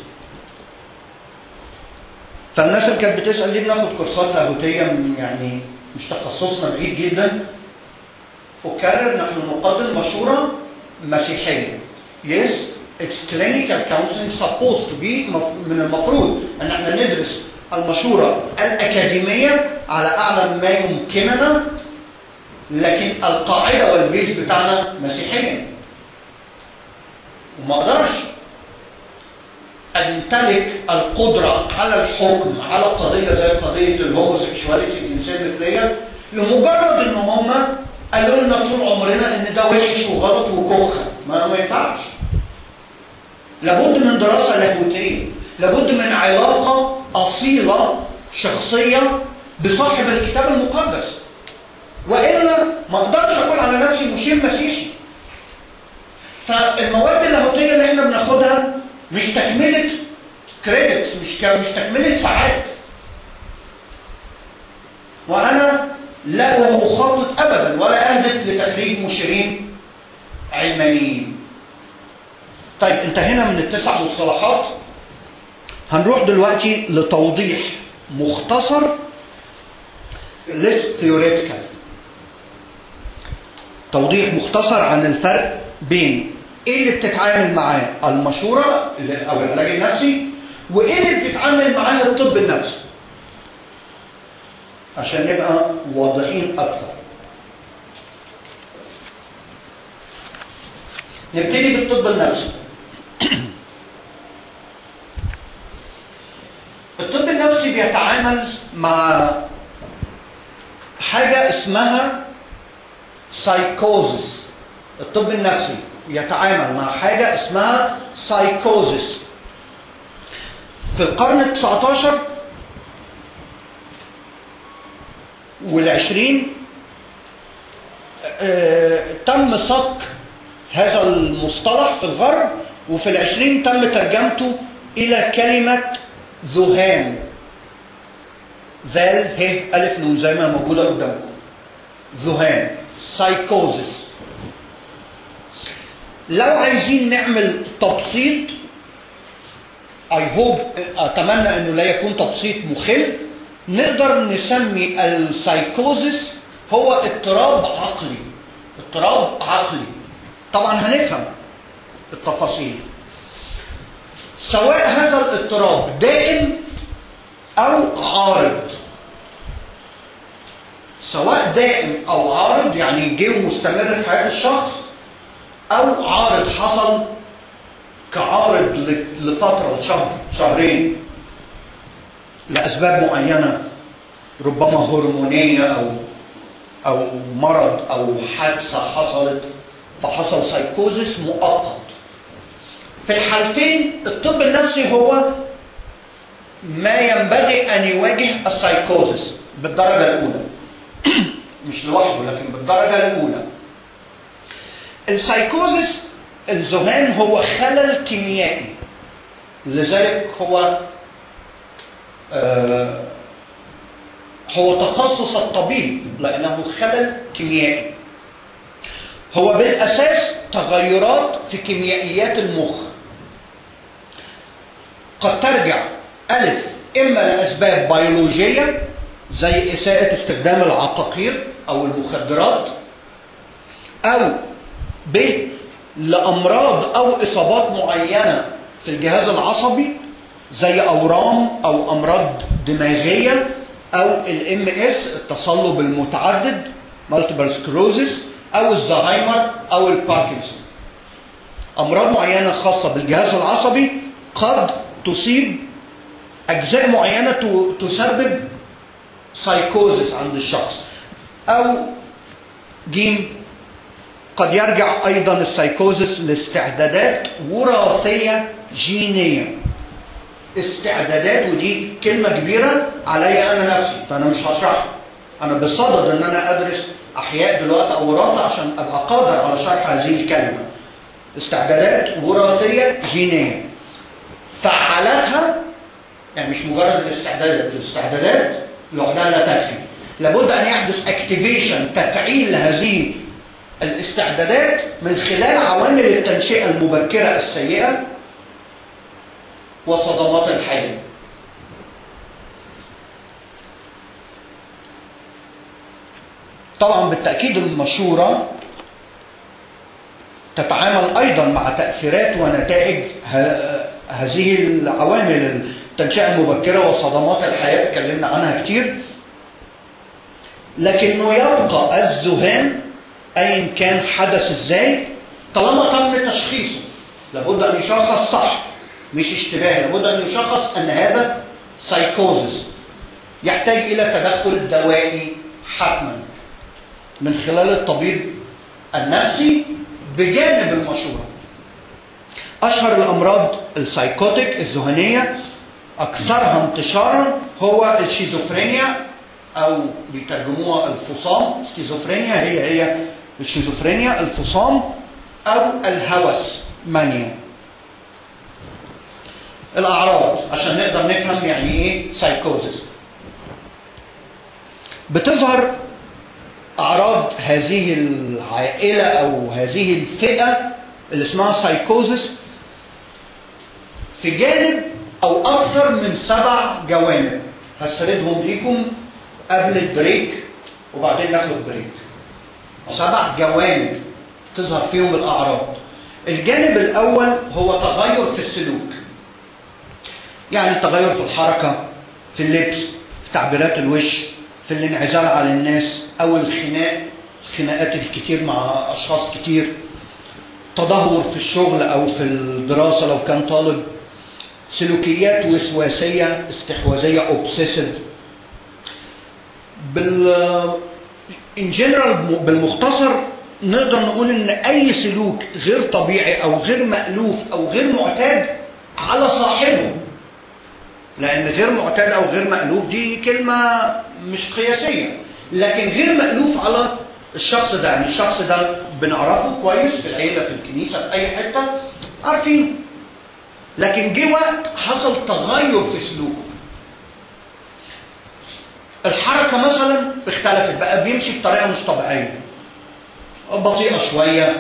فالناس اللي كانت بتسأل ليه بناخد كورسات لاهوتية يعني مش تخصصنا بعيد جدا أكرر نحن نقدم مشورة مسيحية yes it's clinical counseling supposed to be من المفروض ان احنا ندرس المشورة الأكاديمية على أعلى ما يمكننا لكن القاعدة والبيز بتاعنا مسيحيا وما أقدرش أمتلك القدرة على الحكم على قضية زي قضية الهوموسيكشواليتي الجنسية المثلية لمجرد إن هما قالوا لنا طول عمرنا إن ده وحش وغلط وكخة ما, ما ينفعش لابد من دراسة لاهوتية لابد من علاقة أصيلة شخصية بصاحب الكتاب المقدس وإلا ما أقدرش أقول على نفسي مشير مسيحي فالمواد اللاهوتية اللي احنا بناخدها مش تكملة كريدتس مش ك- مش تكملة ساعات وأنا لا أخطط أبدا ولا أهدف لتخريج مشيرين علمانيين طيب انتهينا من التسع مصطلحات هنروح دلوقتي لتوضيح مختصر less theoretical توضيح مختصر عن الفرق بين ايه اللي بتتعامل معاه المشورة اللي- او العلاج النفسي وايه اللي بتتعامل معاه الطب النفسي عشان نبقى واضحين اكثر نبتدي بالطب النفسي الطب النفسي بيتعامل مع حاجة اسمها سايكوزس الطب النفسي يتعامل مع حاجة اسمها سايكوزس في القرن ال 19 والعشرين آه، تم صك هذا المصطلح في الغرب وفي العشرين تم ترجمته إلى كلمة ذهان ذال ه ألف نون زي ما موجودة قدامكم ذهان سايكوزس لو عايزين نعمل تبسيط I hope أتمنى أنه لا يكون تبسيط مخل نقدر نسمي السايكوزس هو اضطراب عقلي اضطراب عقلي طبعا هنفهم التفاصيل سواء هذا الاضطراب دائم أو عارض سواء دائم أو عارض يعني جه ومستمر في حياة الشخص أو عارض حصل كعارض ل- لفترة شهر شهرين لأسباب معينة ربما هرمونية أو أو مرض أو حادثة حصلت فحصل سايكوزس مؤقت في الحالتين الطب النفسي هو ما ينبغي أن يواجه السايكوزس بالدرجة الأولى مش لوحده لكن بالدرجة الأولى السايكوزس الذهان هو خلل كيميائي لذلك هو آه هو تخصص الطبيب لأنه خلل كيميائي هو بالأساس تغيرات في كيميائيات المخ قد ترجع ألف إما لأسباب بيولوجية زي إساءة استخدام العقاقير أو المخدرات أو ب لأمراض أو إصابات معينة في الجهاز العصبي زي أورام أو أمراض دماغية أو الام اس التصلب المتعدد مالتيبل سكروزس أو الزهايمر أو الباركنسون أمراض معينة خاصة بالجهاز العصبي قد تصيب أجزاء معينة ت- تسبب سايكوزس عند الشخص أو جيم قد يرجع أيضا السايكوزس لاستعدادات وراثية جينية استعدادات ودي كلمة كبيرة عليا أنا نفسي فأنا مش هشرحها أنا بصدد إن أنا أدرس أحياء دلوقتي أو وراثة عشان أبقى قادر على شرح هذه الكلمة استعدادات وراثية جينية فعالاتها يعني مش مجرد الاستعدادات الاستعدادات لوحدها لا تكفي لابد أن يحدث اكتيفيشن تفعيل هذه الاستعدادات من خلال عوامل التنشئة المبكرة السيئة وصدمات الحياة طبعا بالتأكيد المشورة تتعامل أيضا مع تأثيرات ونتائج ه- هذه العوامل التنشئة المبكرة وصدمات الحياة اتكلمنا عنها كتير لكنه يبقى الذهان أيا كان حدث ازاي طالما تم تشخيصه لابد أن يشخص صح مش اشتباه لابد أن يشخص أن هذا سايكوزس يحتاج إلى تدخل دوائي حتما من خلال الطبيب النفسي بجانب المشورة أشهر الأمراض السايكوتيك الذهنية أكثرها انتشارا هو الشيزوفرينيا أو بيترجموها الفصام سكيزوفرينيا هي هي الشيزوفرينيا الفصام أو الهوس مانيا الأعراض عشان نقدر نفهم يعني إيه سايكوزس بتظهر أعراض هذه العائلة أو هذه الفئة اللي اسمها سايكوزس في جانب أو أكثر من سبع جوانب هسردهم ليكم قبل البريك وبعدين ناخد بريك سبع جوانب تظهر فيهم الأعراض الجانب الأول هو تغير في السلوك يعني تغير في الحركة في اللبس في تعبيرات الوش في الانعزال عن الناس أو الخناق الخناقات الكتير مع أشخاص كتير تدهور في الشغل أو في الدراسة لو كان طالب سلوكيات وسواسية استحواذية اوبسيسيف بال ان جنرال بالمختصر نقدر نقول ان اي سلوك غير طبيعي او غير مألوف او غير معتاد على صاحبه لان غير معتاد او غير مألوف دي كلمة مش قياسية لكن غير مألوف على الشخص ده يعني الشخص ده بنعرفه كويس في العيلة في الكنيسة في اي حتة عارفين لكن جه وقت حصل تغير في سلوكه الحركة مثلا اختلفت بقى بيمشي بطريقة مش طبيعية بطيئة شوية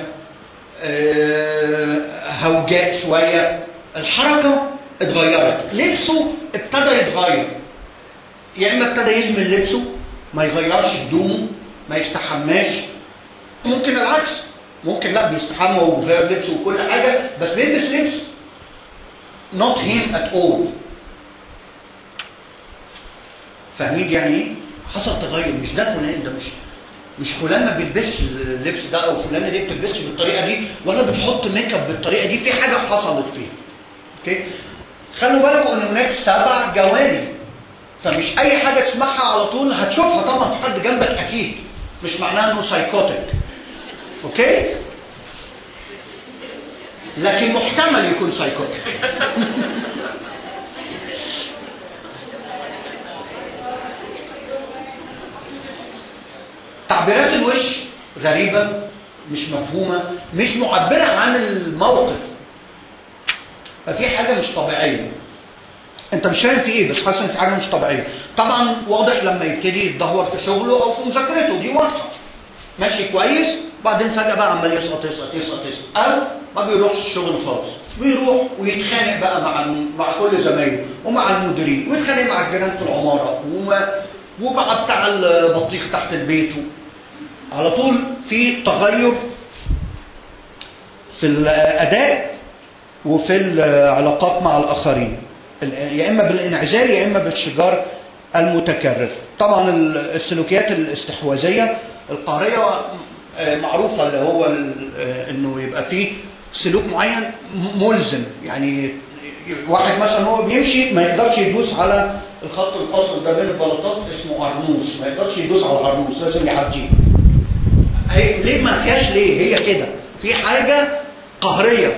هوجاء شوية الحركة اتغيرت لبسه ابتدى يتغير يا اما ابتدى يهمل لبسه ما يغيرش هدومه ما يستحماش ممكن العكس ممكن لا بيستحمى ويغير لبسه وكل حاجة بس بيلبس لبس not him at all فاهمين يعني ايه؟ حصل تغير مش ده فلان ده مش مش فلان ما بيلبسش اللبس ده او فلانه دي بتلبسش بالطريقه دي ولا بتحط ميك اب بالطريقه دي في حاجه حصلت فيها اوكي خلوا بالكم ان هناك سبع جوانب فمش اي حاجه تسمعها على طول هتشوفها طبعا في حد جنبك اكيد مش معناها انه سايكوتيك اوكي لكن محتمل يكون سايكوتيك تعبيرات الوش غريبة مش مفهومة مش معبرة عن الموقف ففي حاجة مش طبيعية انت مش فاهم في ايه بس حاسس ان في حاجة مش طبيعية طبعا واضح لما يبتدي يتدهور في شغله او في مذاكرته دي واضحة ماشي كويس بعدين فجأة بقى عمال يسقط يسقط يسقط يسقط او ما بيروحش الشغل خالص بيروح ويتخانق بقى مع مع كل زمايله ومع المديرين ويتخانق مع الجيران في العمارة وما وبقى بتاع البطيخ تحت البيت على طول في تغير في الأداء وفي العلاقات مع الآخرين يا إما بالانعزال يا إما بالشجار المتكرر طبعا السلوكيات الاستحواذية القهرية معروفة اللي هو انه يبقى فيه سلوك معين ملزم يعني واحد مثلا هو بيمشي ما يقدرش يدوس على الخط الفاصل ده بين البلاطات اسمه عرنوس ما يقدرش يدوس على العرنوس لازم يعديه هي ليه ما فيهاش ليه هي كده في حاجة قهرية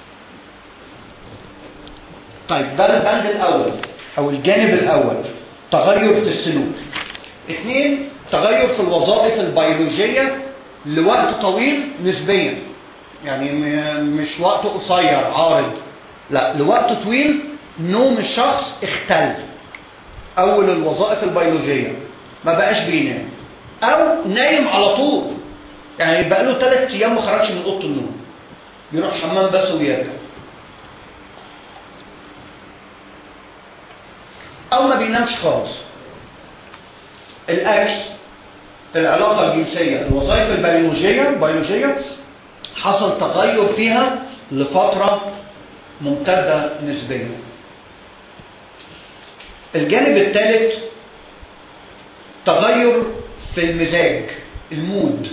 طيب ده البند الأول أو الجانب الأول تغير في السلوك اثنين تغير في الوظائف البيولوجية لوقت طويل نسبيا يعني مش وقت قصير عارض لا لوقت طويل نوم الشخص اختل اول الوظائف البيولوجيه ما بقاش بينام او نايم على طول يعني بقى له ثلاث ايام ما خرجش من اوضه النوم يروح الحمام بس ويرجع او ما بينامش خالص الاكل العلاقه الجنسيه الوظائف البيولوجيه البيولوجيه حصل تغير فيها لفتره ممتده نسبيا الجانب الثالث تغير في المزاج المود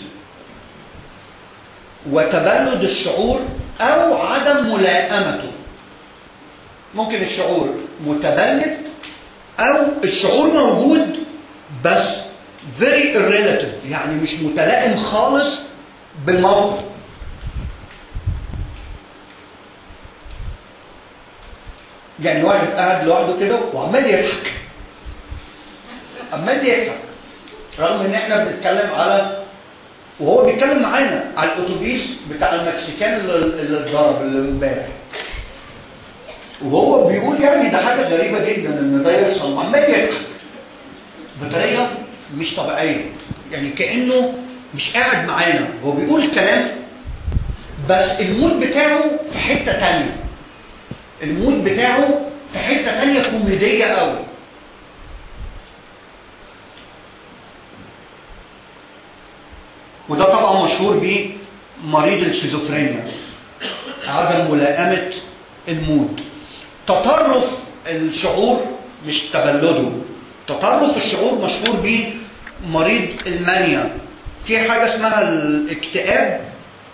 وتبلد الشعور او عدم ملائمته ممكن الشعور متبلد او الشعور موجود بس very irrelative يعني مش متلائم خالص بالموقف يعني واحد قاعد لوحده كده وعمال يضحك عمال يضحك رغم ان احنا بنتكلم على وهو بيتكلم معانا على الاتوبيس بتاع المكسيكان اللي اللي اتضرب اللي امبارح وهو بيقول يعني ده حاجه غريبه جدا ان ده يحصل عمال يضحك بطريقه مش طبيعيه يعني كانه مش قاعد معانا هو بيقول كلام بس المود بتاعه في حته تانية المود بتاعه في حته تانية كوميديه قوي وده طبعا مشهور بيه مريض الشيزوفرينيا عدم ملائمه المود تطرف الشعور مش تبلده تطرف الشعور مشهور بيه مريض المانيا في حاجه اسمها الاكتئاب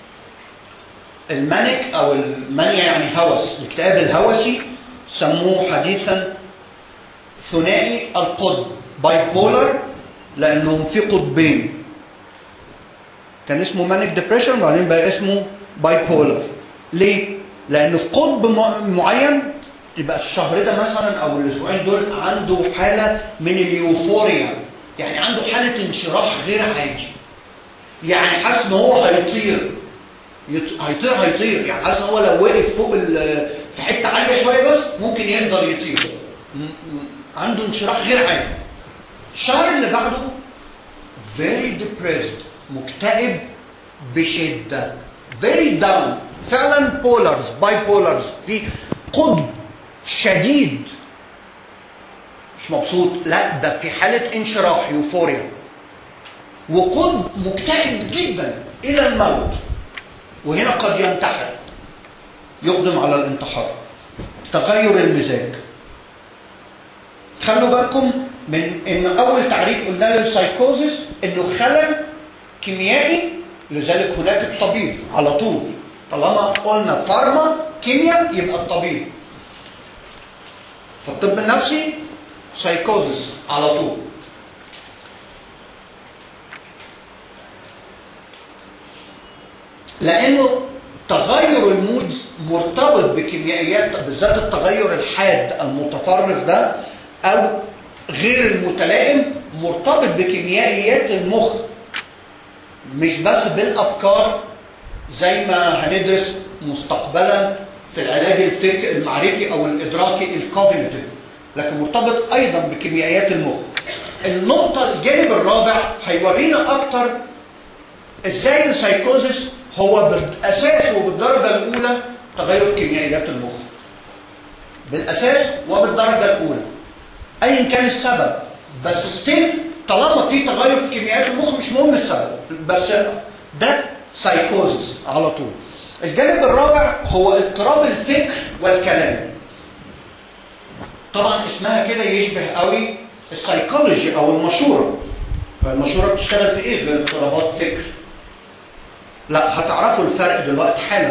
المانيك او المانيا يعني هوس الاكتئاب الهوسي سموه حديثا ثنائي القطب باي بولر لانه في قطبين كان اسمه مانيك ديبريشن وبعدين بقى اسمه باي بولر ليه لانه في قطب م- معين يبقى الشهر ده مثلا او الاسبوعين دول عنده حاله من اليوفوريا يعني عنده حاله انشراح غير عادي يعني حاسس ان هو هيطير يط- هيطير هيطير يعني حاسس ان هو لو وقف فوق ال- في حته عاليه شويه بس ممكن يقدر يطير م- م- عنده انشراح غير عادي الشهر اللي بعده very depressed مكتئب بشده very down فعلا polars bipolars في قطب شديد مش مبسوط لا ده في حاله انشراح يوفوريا وقطب مكتئب جدا الى الموت وهنا قد ينتحر يقدم على الانتحار تغير المزاج خلوا بالكم من ان اول تعريف قلنا للسايكوزيس انه خلل كيميائي لذلك هناك الطبيب على طول طالما قلنا فارما كيمياء يبقى الطبيب فالطب النفسي سايكوزيس على طول لانه تغير المود مرتبط بكيميائيات بالذات التغير الحاد المتطرف ده او غير المتلائم مرتبط بكيميائيات المخ مش بس بالافكار زي ما هندرس مستقبلا في العلاج الفكر المعرفي او الادراكي الكوجنيتيف لكن مرتبط ايضا بكيميائيات المخ النقطه الجانب الرابع هيورينا اكتر ازاي السايكوزيس هو بالاساس وبالدرجه الاولى تغير في كيميائيات المخ بالاساس وبالدرجه الاولى ايا كان السبب بس ستيل طالما في تغير في كيميائيات المخ مش مهم السبب بس ده سايكوزيس على طول الجانب الرابع هو اضطراب الفكر والكلام طبعا اسمها كده يشبه قوي السايكولوجي او المشوره المشوره بتشتغل في ايه غير اضطرابات فكر لا هتعرفوا الفرق دلوقتي حالا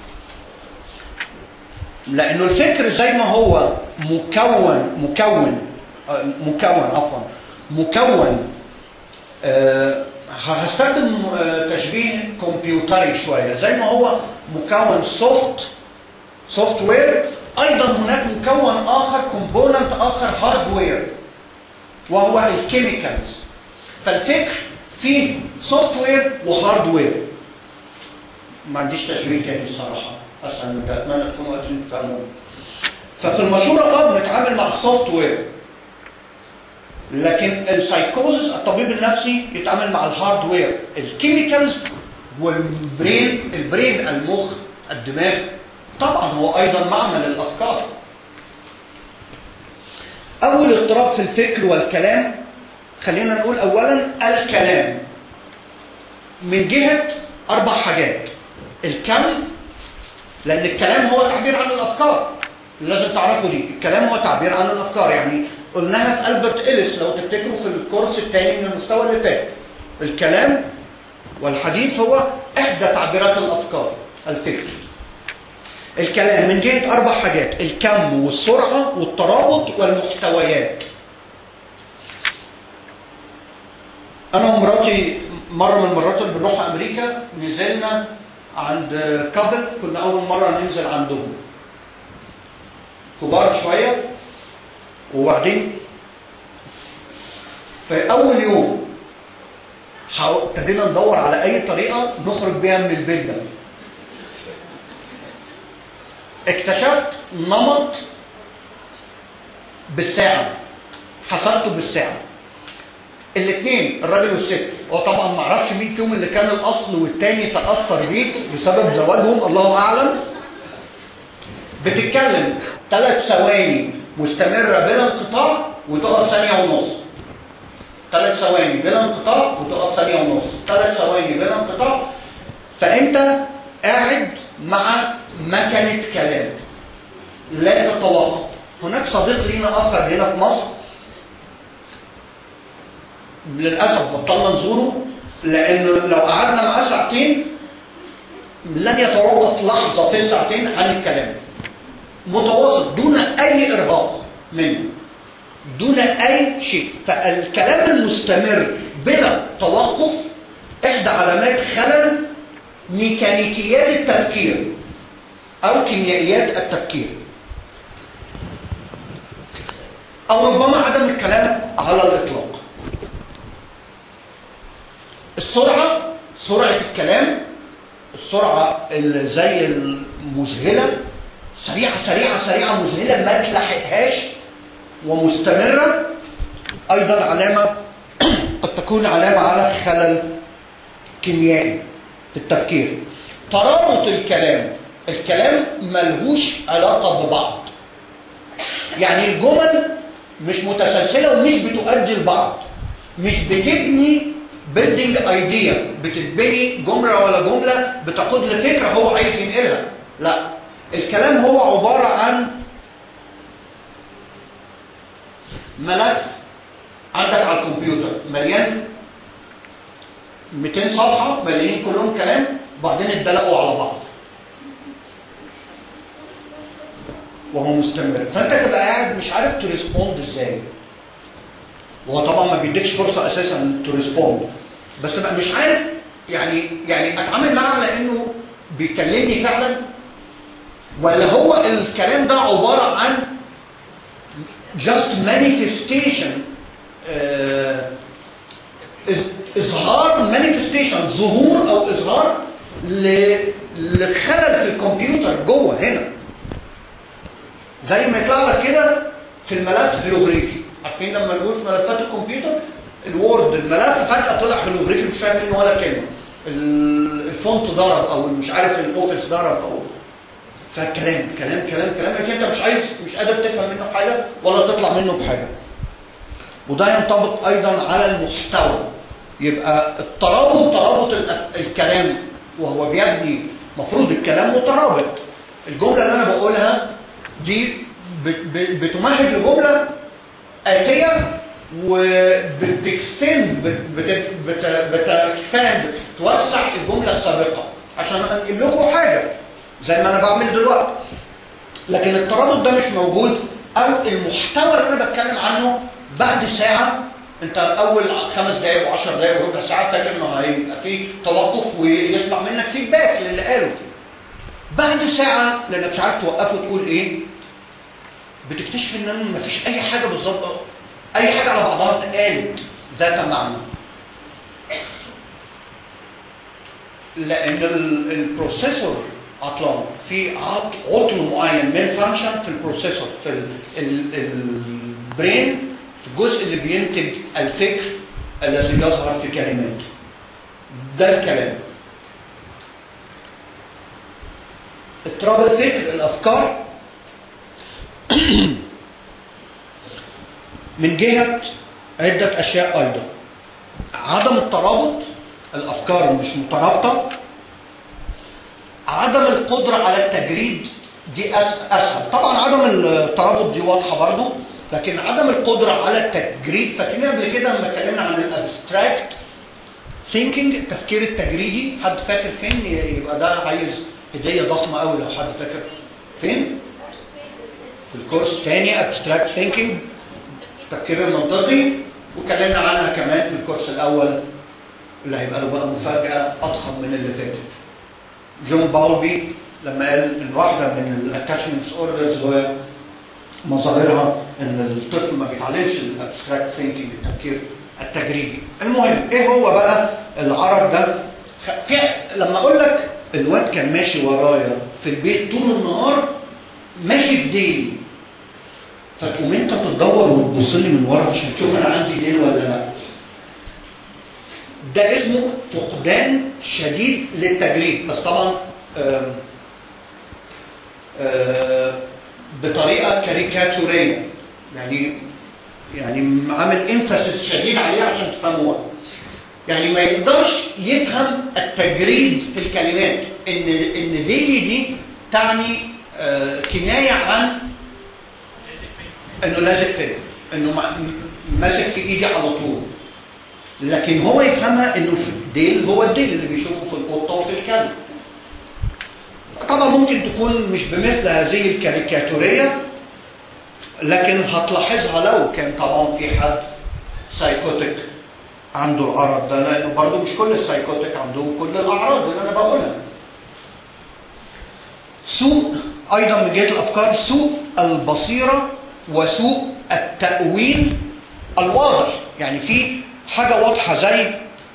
لانه الفكر زي ما هو مكون مكون آه، مكون عفوا مكون آه، هستخدم آه، تشبيه كمبيوتري شويه زي ما هو مكون سوفت سوفت وير ايضا هناك مكون اخر كومبوننت اخر هاردوير وهو الكيميكالز فالفكر فيه سوفت وير وهاردوير ما عنديش تشبيه تاني الصراحه اسهل من كده اتمنى تكونوا قادرين تفهموني ففي المشوره اه بنتعامل مع السوفت وير لكن السايكوزس الطبيب النفسي يتعامل مع الهاردوير الكيميكالز والبرين البرين المخ الدماغ طبعا هو ايضا معمل الافكار اول اضطراب في الفكر والكلام خلينا نقول اولا الكلام من جهه اربع حاجات الكم لان الكلام هو تعبير عن الافكار لازم تعرفوا دي الكلام هو تعبير عن الافكار يعني قلناها في البرت اليس لو تفتكروا في الكورس الثاني من المستوى اللي فات الكلام والحديث هو احدى تعبيرات الافكار الفكر الكلام من جهه اربع حاجات الكم والسرعه والترابط والمحتويات انا ومراتي مره من المرات اللي بنروح امريكا نزلنا عند كابل كنا اول مره ننزل عندهم كبار شويه وبعدين في اول يوم حاول- ابتدينا ندور على اي طريقه نخرج بيها من البيت ده اكتشفت نمط بالساعه حسبته بالساعه الاثنين الراجل والست هو طبعا ما اعرفش مين فيهم اللي كان الاصل والتاني تاثر بيه بسبب زواجهم الله اعلم بتتكلم ثلاث ثواني مستمره بلا انقطاع وتقف ثانيه ونص ثلاث ثواني بلا انقطاع وتقف ثانيه ونص ثلاث ثواني بلا انقطاع فانت قاعد مع مكنه كلام لا تتوقف هناك صديق لينا اخر هنا في مصر للاسف بطلنا نزوره لانه لو قعدنا معاه ساعتين لن يتوقف لحظه في الساعتين عن الكلام متواصل دون اي ارهاق منه دون اي شيء فالكلام المستمر بلا توقف احدى علامات خلل ميكانيكيات التفكير او كيميائيات التفكير او ربما عدم الكلام على الاطلاق السرعه سرعه الكلام السرعه اللي زي المذهله سريعه سريعه سريعه مذهله ما تلحقهاش ومستمره ايضا علامه قد تكون علامه على خلل كيميائي في التفكير ترابط الكلام الكلام ملهوش علاقه ببعض يعني الجمل مش متسلسله ومش بتؤدي لبعض مش بتبني بيلدينج ايديا بتتبني جمله ولا جمله بتقود لفكره هو عايز ينقلها لا الكلام هو عباره عن ملف عندك على الكمبيوتر مليان 200 صفحه مليانين كلهم كلام وبعدين اتدلقوا على بعض وهو مستمر فانت تبقى قاعد مش عارف تريسبوند ازاي وهو طبعا ما بيديكش فرصه اساسا تريسبوند بس تبقى مش عارف يعني يعني اتعامل معاه على انه بيكلمني فعلا ولا هو الكلام ده عباره عن just manifestation آه اظهار manifestation ظهور او اظهار ل- لخلل في الكمبيوتر جوه هنا زي ما يطلع لك كده في الملف هيروغليفي عارفين لما نقول في ملفات الكمبيوتر الوورد الملف فجاه طلع هيروغليفي مش فاهم منه ولا كلمه ال- الفونت ضرب او مش عارف الاوفيس ضرب او فكلام كلام كلام كلام لكن انت مش عايز مش قادر تفهم منه حاجه ولا تطلع منه بحاجه وده ينطبق ايضا على المحتوى يبقى الترابط ترابط الأف- الكلام وهو بيبني مفروض الكلام مترابط الجمله اللي انا بقولها دي بت- ب- بتمهد لجمله اتيه وبتكستند بتكسباند توسع الجمله السابقه عشان انقل لكم حاجه زي ما انا بعمل دلوقتي لكن الترابط ده مش موجود او المحتوى اللي انا بتكلم عنه بعد ساعه انت اول خمس دقائق وعشر دقائق وربع ساعه فاكر انه هيبقى في توقف ويسمع منك فيدباك للي قاله بعد ساعه لانك مش عارف توقفه تقول ايه بتكتشف ان مفيش اي حاجه بالظبط اي حاجه على بعضها اتقالت ذات معنى لان ال- البروسيسور عطلان في عط- عطل معين من فانكشن في البروسيسور في ال- ال- البرين في الجزء اللي بينتج الفكر الذي يظهر في كلمات ده الكلام اضطراب الفكر الافكار من جهه عده اشياء ايضا عدم الترابط الافكار مش مترابطه عدم القدره على التجريد دي أس- اسهل طبعا عدم الترابط دي واضحه برضو لكن عدم القدره على التجريد فاكرين قبل كده لما اتكلمنا عن الابستراكت ثينكينج التفكير التجريدي حد فاكر فين يبقى ده عايز هديه ضخمه قوي لو حد فاكر فين في الكورس الثاني ابستراكت ثينكينج التفكير المنطقي واتكلمنا عنها كمان في الكورس الاول اللي هيبقى له بقى مفاجاه اضخم من اللي فاتت جون باولبي لما قال ان واحده من الاتاتشمنت اوردرز هو مظاهرها ان الطفل ما بيتعلمش الابستراكت ثينكينج التفكير التجريبي المهم ايه هو بقى العرض ده خ- في لما اقول لك الواد كان ماشي ورايا في البيت طول النهار ماشي في ديلي فتقوم انت تدور وتبص لي من ورا عشان تشوف انا عندي ديل ولا لا ده اسمه فقدان شديد للتجريب بس طبعا آم، آم، بطريقه كاريكاتوريه يعني يعني عامل انفاسيس شديد عليها عشان تفهموها يعني ما يقدرش يفهم التجريد في الكلمات ان ان دي دي تعني آه، كنايه عن انه لازق فيا انه مع- م- ماسك في ايدي على طول لكن هو يفهمها انه في الديل هو الديل اللي بيشوفه في القطه وفي الكلب طبعا ممكن تكون مش بمثل هذه الكاريكاتوريه لكن هتلاحظها لو كان طبعا في حد سايكوتيك عنده العرض ده لانه برضه مش كل السايكوتيك عندهم كل الاعراض اللي انا بقولها سوء ايضا من جهه الافكار سوء البصيره وسوء التاويل الواضح يعني في حاجه واضحه زي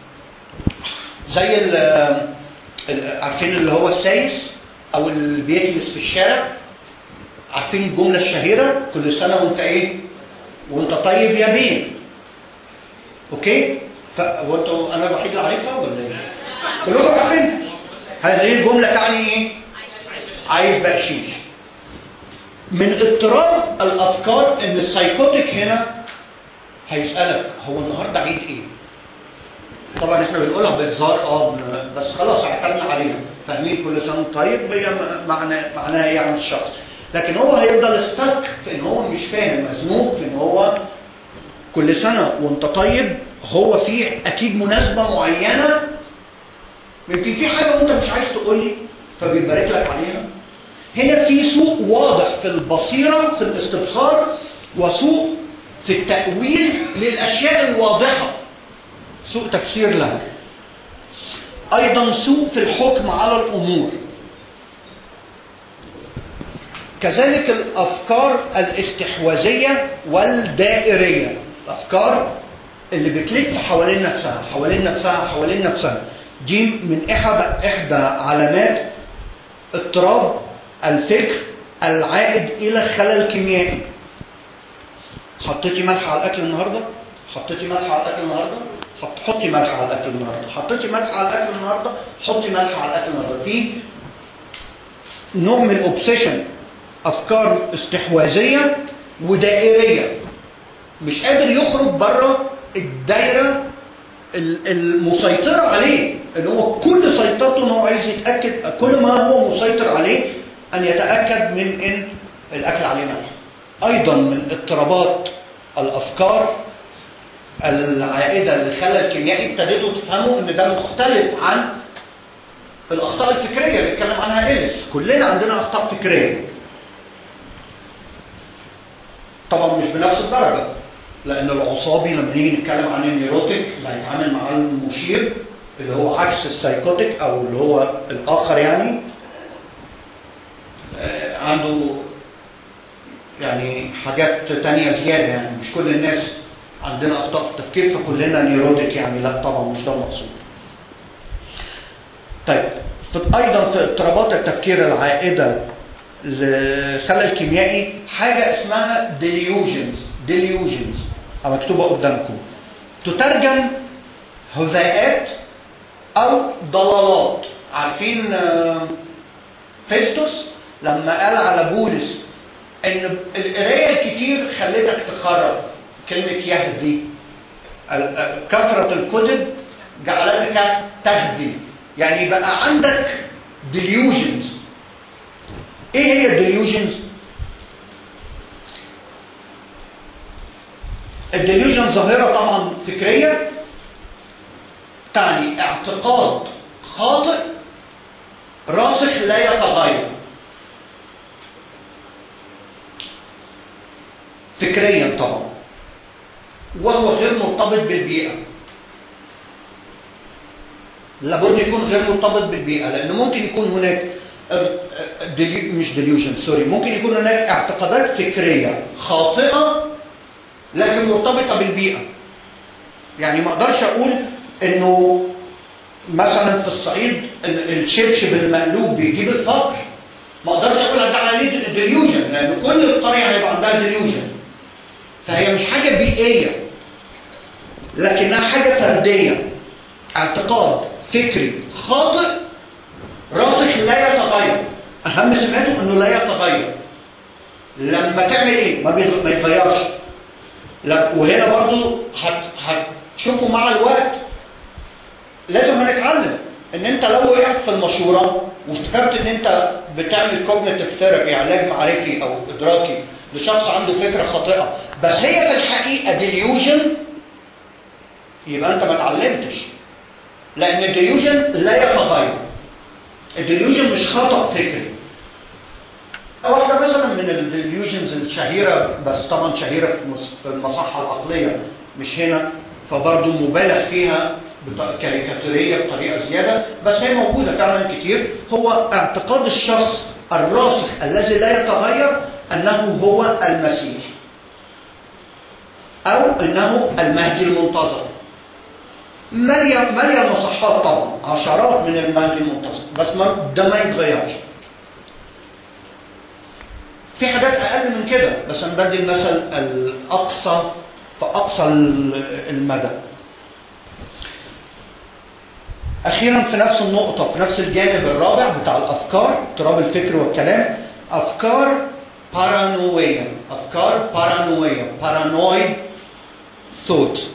زي ال- ال- عارفين اللي هو السايس او اللي بيكنس في الشارع عارفين الجمله الشهيره كل سنه وانت ايه وانت طيب يا بيه اوكي ف... وانتوا انا الوحيد اللي عارفها ولا ايه كلكم عارفين هذه الجمله تعني ايه عايز بقشيش من اضطراب الافكار ان السايكوتيك هنا هيسالك هو النهارده عيد ايه طبعا احنا بنقولها بهزار اه بن- بس خلاص اعتمدنا عليها فاهمين كل سنه وأنت طيب هي م- معنى معناها ايه عن الشخص لكن هو هيفضل استك في ان هو مش فاهم مزنوق في ان هو كل سنه وانت طيب هو في اكيد مناسبه معينه يمكن في حاجه وانت مش عايز تقول لي فبيبارك لك عليها هنا في سوء واضح في البصيره في الاستبصار وسوء في التاويل للاشياء الواضحه سوء تفسير لها ايضا سوء في الحكم على الامور كذلك الافكار الاستحواذيه والدائريه الافكار اللي بتلف حوالين نفسها حوالين نفسها حوالين نفسها دي من احدى احدى علامات اضطراب الفكر العائد الى خلل كيميائي حطيتي ملح على الاكل النهارده حطيتي ملح على الاكل النهارده حط حطي ملح على الاكل النهارده حطيتي ملح على الاكل النهارده حطي ملح على الاكل النهارده في نوع من الاوبسيشن افكار استحواذيه ودائريه مش قادر يخرج بره الدايره ال- المسيطره عليه ان هو كل سيطرته ان هو عايز يتاكد كل ما هو مسيطر عليه ان يتاكد من ان الاكل عليه ملح ايضا من اضطرابات الافكار العائده للخلل الكيميائي ابتديتوا تفهموا ان ده مختلف عن الاخطاء الفكريه اللي اتكلم عنها ايلس كلنا عندنا اخطاء فكريه طبعا مش بنفس الدرجه لان العصابي لما نيجي نتكلم عن النيروتيك اللي هيتعامل مع المشير اللي هو عكس السايكوتيك او اللي هو الاخر يعني آه، عنده يعني حاجات تانية زيادة يعني مش كل الناس عندنا أخطاء في التفكير فكلنا نيروتيك يعني لا طبعا مش ده المقصود طيب في- أيضا في اضطرابات التفكير العائدة لخلل كيميائي حاجة اسمها delusions delusions أو مكتوبة قدامكم تترجم هذاءات أو ضلالات عارفين آه، فيستوس لما قال على بولس ان القرايه الكتير خلتك تخرب كلمه يهذي ال- كثره الكتب جعلتك تهذي يعني بقى عندك delusions ايه هي الديليوجنز الديليوجن ظاهره طبعا فكريه تعني اعتقاد خاطئ راسخ لا يتغير فكريا طبعا وهو غير مرتبط بالبيئة لابد يكون غير مرتبط بالبيئة لأن ممكن يكون هناك ديلي مش ديليوجن سوري ممكن يكون هناك اعتقادات فكريه خاطئه لكن مرتبطه بالبيئه يعني ما اقدرش اقول انه مثلا في الصعيد الشبشب المقلوب بيجيب الفقر ما اقدرش اقول ده عليه ديليوجن لان كل القريه هيبقى عندها ديليوجن فهي مش حاجه بيئيه لكنها حاجه فرديه اعتقاد فكري خاطئ راسخ لا يتغير اهم سماته انه لا يتغير لما تعمل ايه ما, بيتغ... ما يتغيرش لا وهنا برضو هت... هتشوفوا مع الوقت لازم هنتعلم ان انت لو وقعت في المشوره وافتكرت ان انت بتعمل كوجنيتيف ثيرابي علاج معرفي او ادراكي لشخص عنده فكره خاطئه بس هي في الحقيقه ديليوجن يبقى انت ما اتعلمتش لان الديليوجن لا يتغير الديليوجن مش خطا فكري واحده مثلا من الديليوجنز الشهيره بس طبعا شهيره في المصحه العقليه مش هنا فبرضه مبالغ فيها كاريكاتوريه بطريقه زياده بس هي موجوده فعلا كتير هو اعتقاد الشخص الراسخ الذي لا يتغير انه هو المسيح او انه المهدي المنتظر ماليه ماليه المصحات طبعا عشرات من المهدي المنتظر بس ما ده ما يتغيرش في حاجات اقل من كده بس انا بدي المثل الاقصى في اقصى المدى اخيرا في نفس النقطه في نفس الجانب الرابع بتاع الافكار اضطراب الفكر والكلام افكار بارانويه افكار بارانويه بارانويد ثوت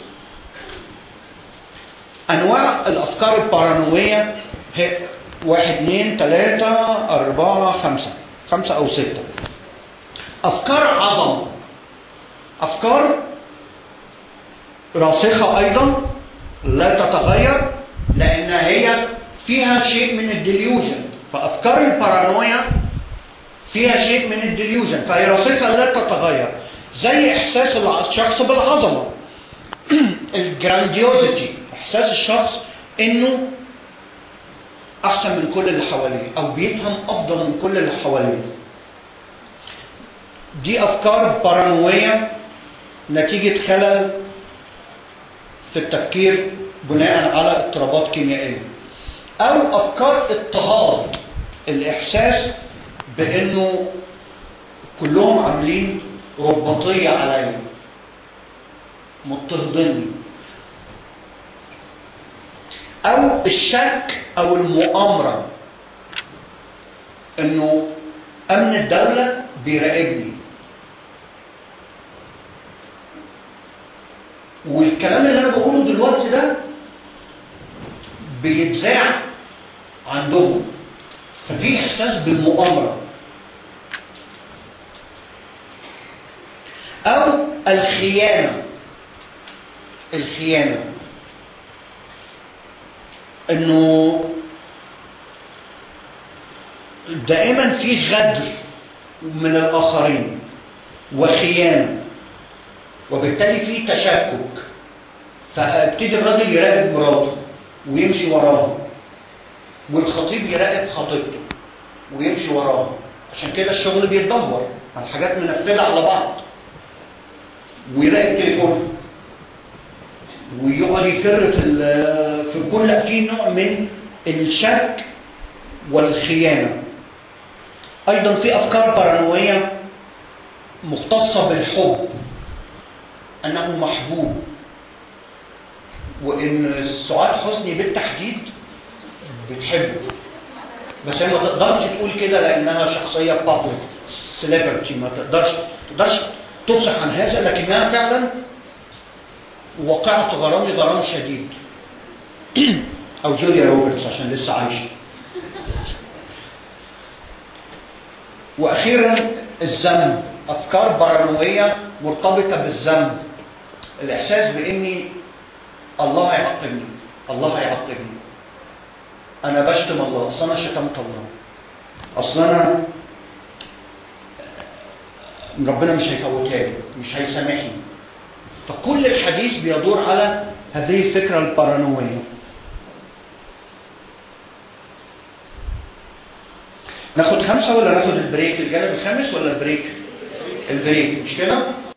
انواع الافكار البارانويه هي واحد اثنين ثلاثة أربعة خمسة خمسة أو ستة أفكار عظمة أفكار راسخة أيضا لا تتغير لأن هي فيها شيء من الديليوجن فأفكار البارانويا فيها شيء من الديليوجن فهي راسخة لا تتغير زي إحساس الشخص بالعظمة الجرانديوزيتي إحساس الشخص إنه أحسن من كل اللي حواليه أو بيفهم أفضل من كل اللي حواليه دي أفكار بارانوية نتيجة خلل في التفكير بناء على اضطرابات كيميائية أو أفكار اضطهاد الإحساس بأنه كلهم عاملين رباطية عليا مضطهديني أو الشك أو المؤامرة إنه أمن الدولة بيراقبني والكلام اللي أنا بقوله دلوقتي ده بيتذاع عندهم ففي إحساس بالمؤامرة أو الخيانة الخيانة انه دائما في غدر من الاخرين وخيانه وبالتالي في تشكك فابتدي الراجل يراقب مراته ويمشي وراها والخطيب يراقب خطيبته ويمشي وراها عشان كده الشغل بيتدهور الحاجات منفذه على بعض ويراقب تليفونه ويقعد يفر في في كل في نوع من الشك والخيانه ايضا في افكار بارانويه مختصه بالحب انه محبوب وان سعاد حسني بالتحديد بتحبه بس هي ما تقدرش تقول كده لانها شخصيه بابليك سيلبرتي ما تقدرش تقدرش تفصح عن هذا لكنها فعلا وقعت غرامي غرام شديد او جوليا روبرتس عشان لسه عايشه واخيرا الذنب افكار بارانويه مرتبطه بالذنب الاحساس باني الله هيعاقبني الله هيعاقبني انا بشتم الله اصل انا شتمت الله اصل انا ربنا مش هيفوتها لي مش هيسامحني فكل الحديث بيدور على هذه الفكرة البارانوية ناخد خمسة ولا ناخد البريك الجانب الخامس ولا البريك البريك مش كده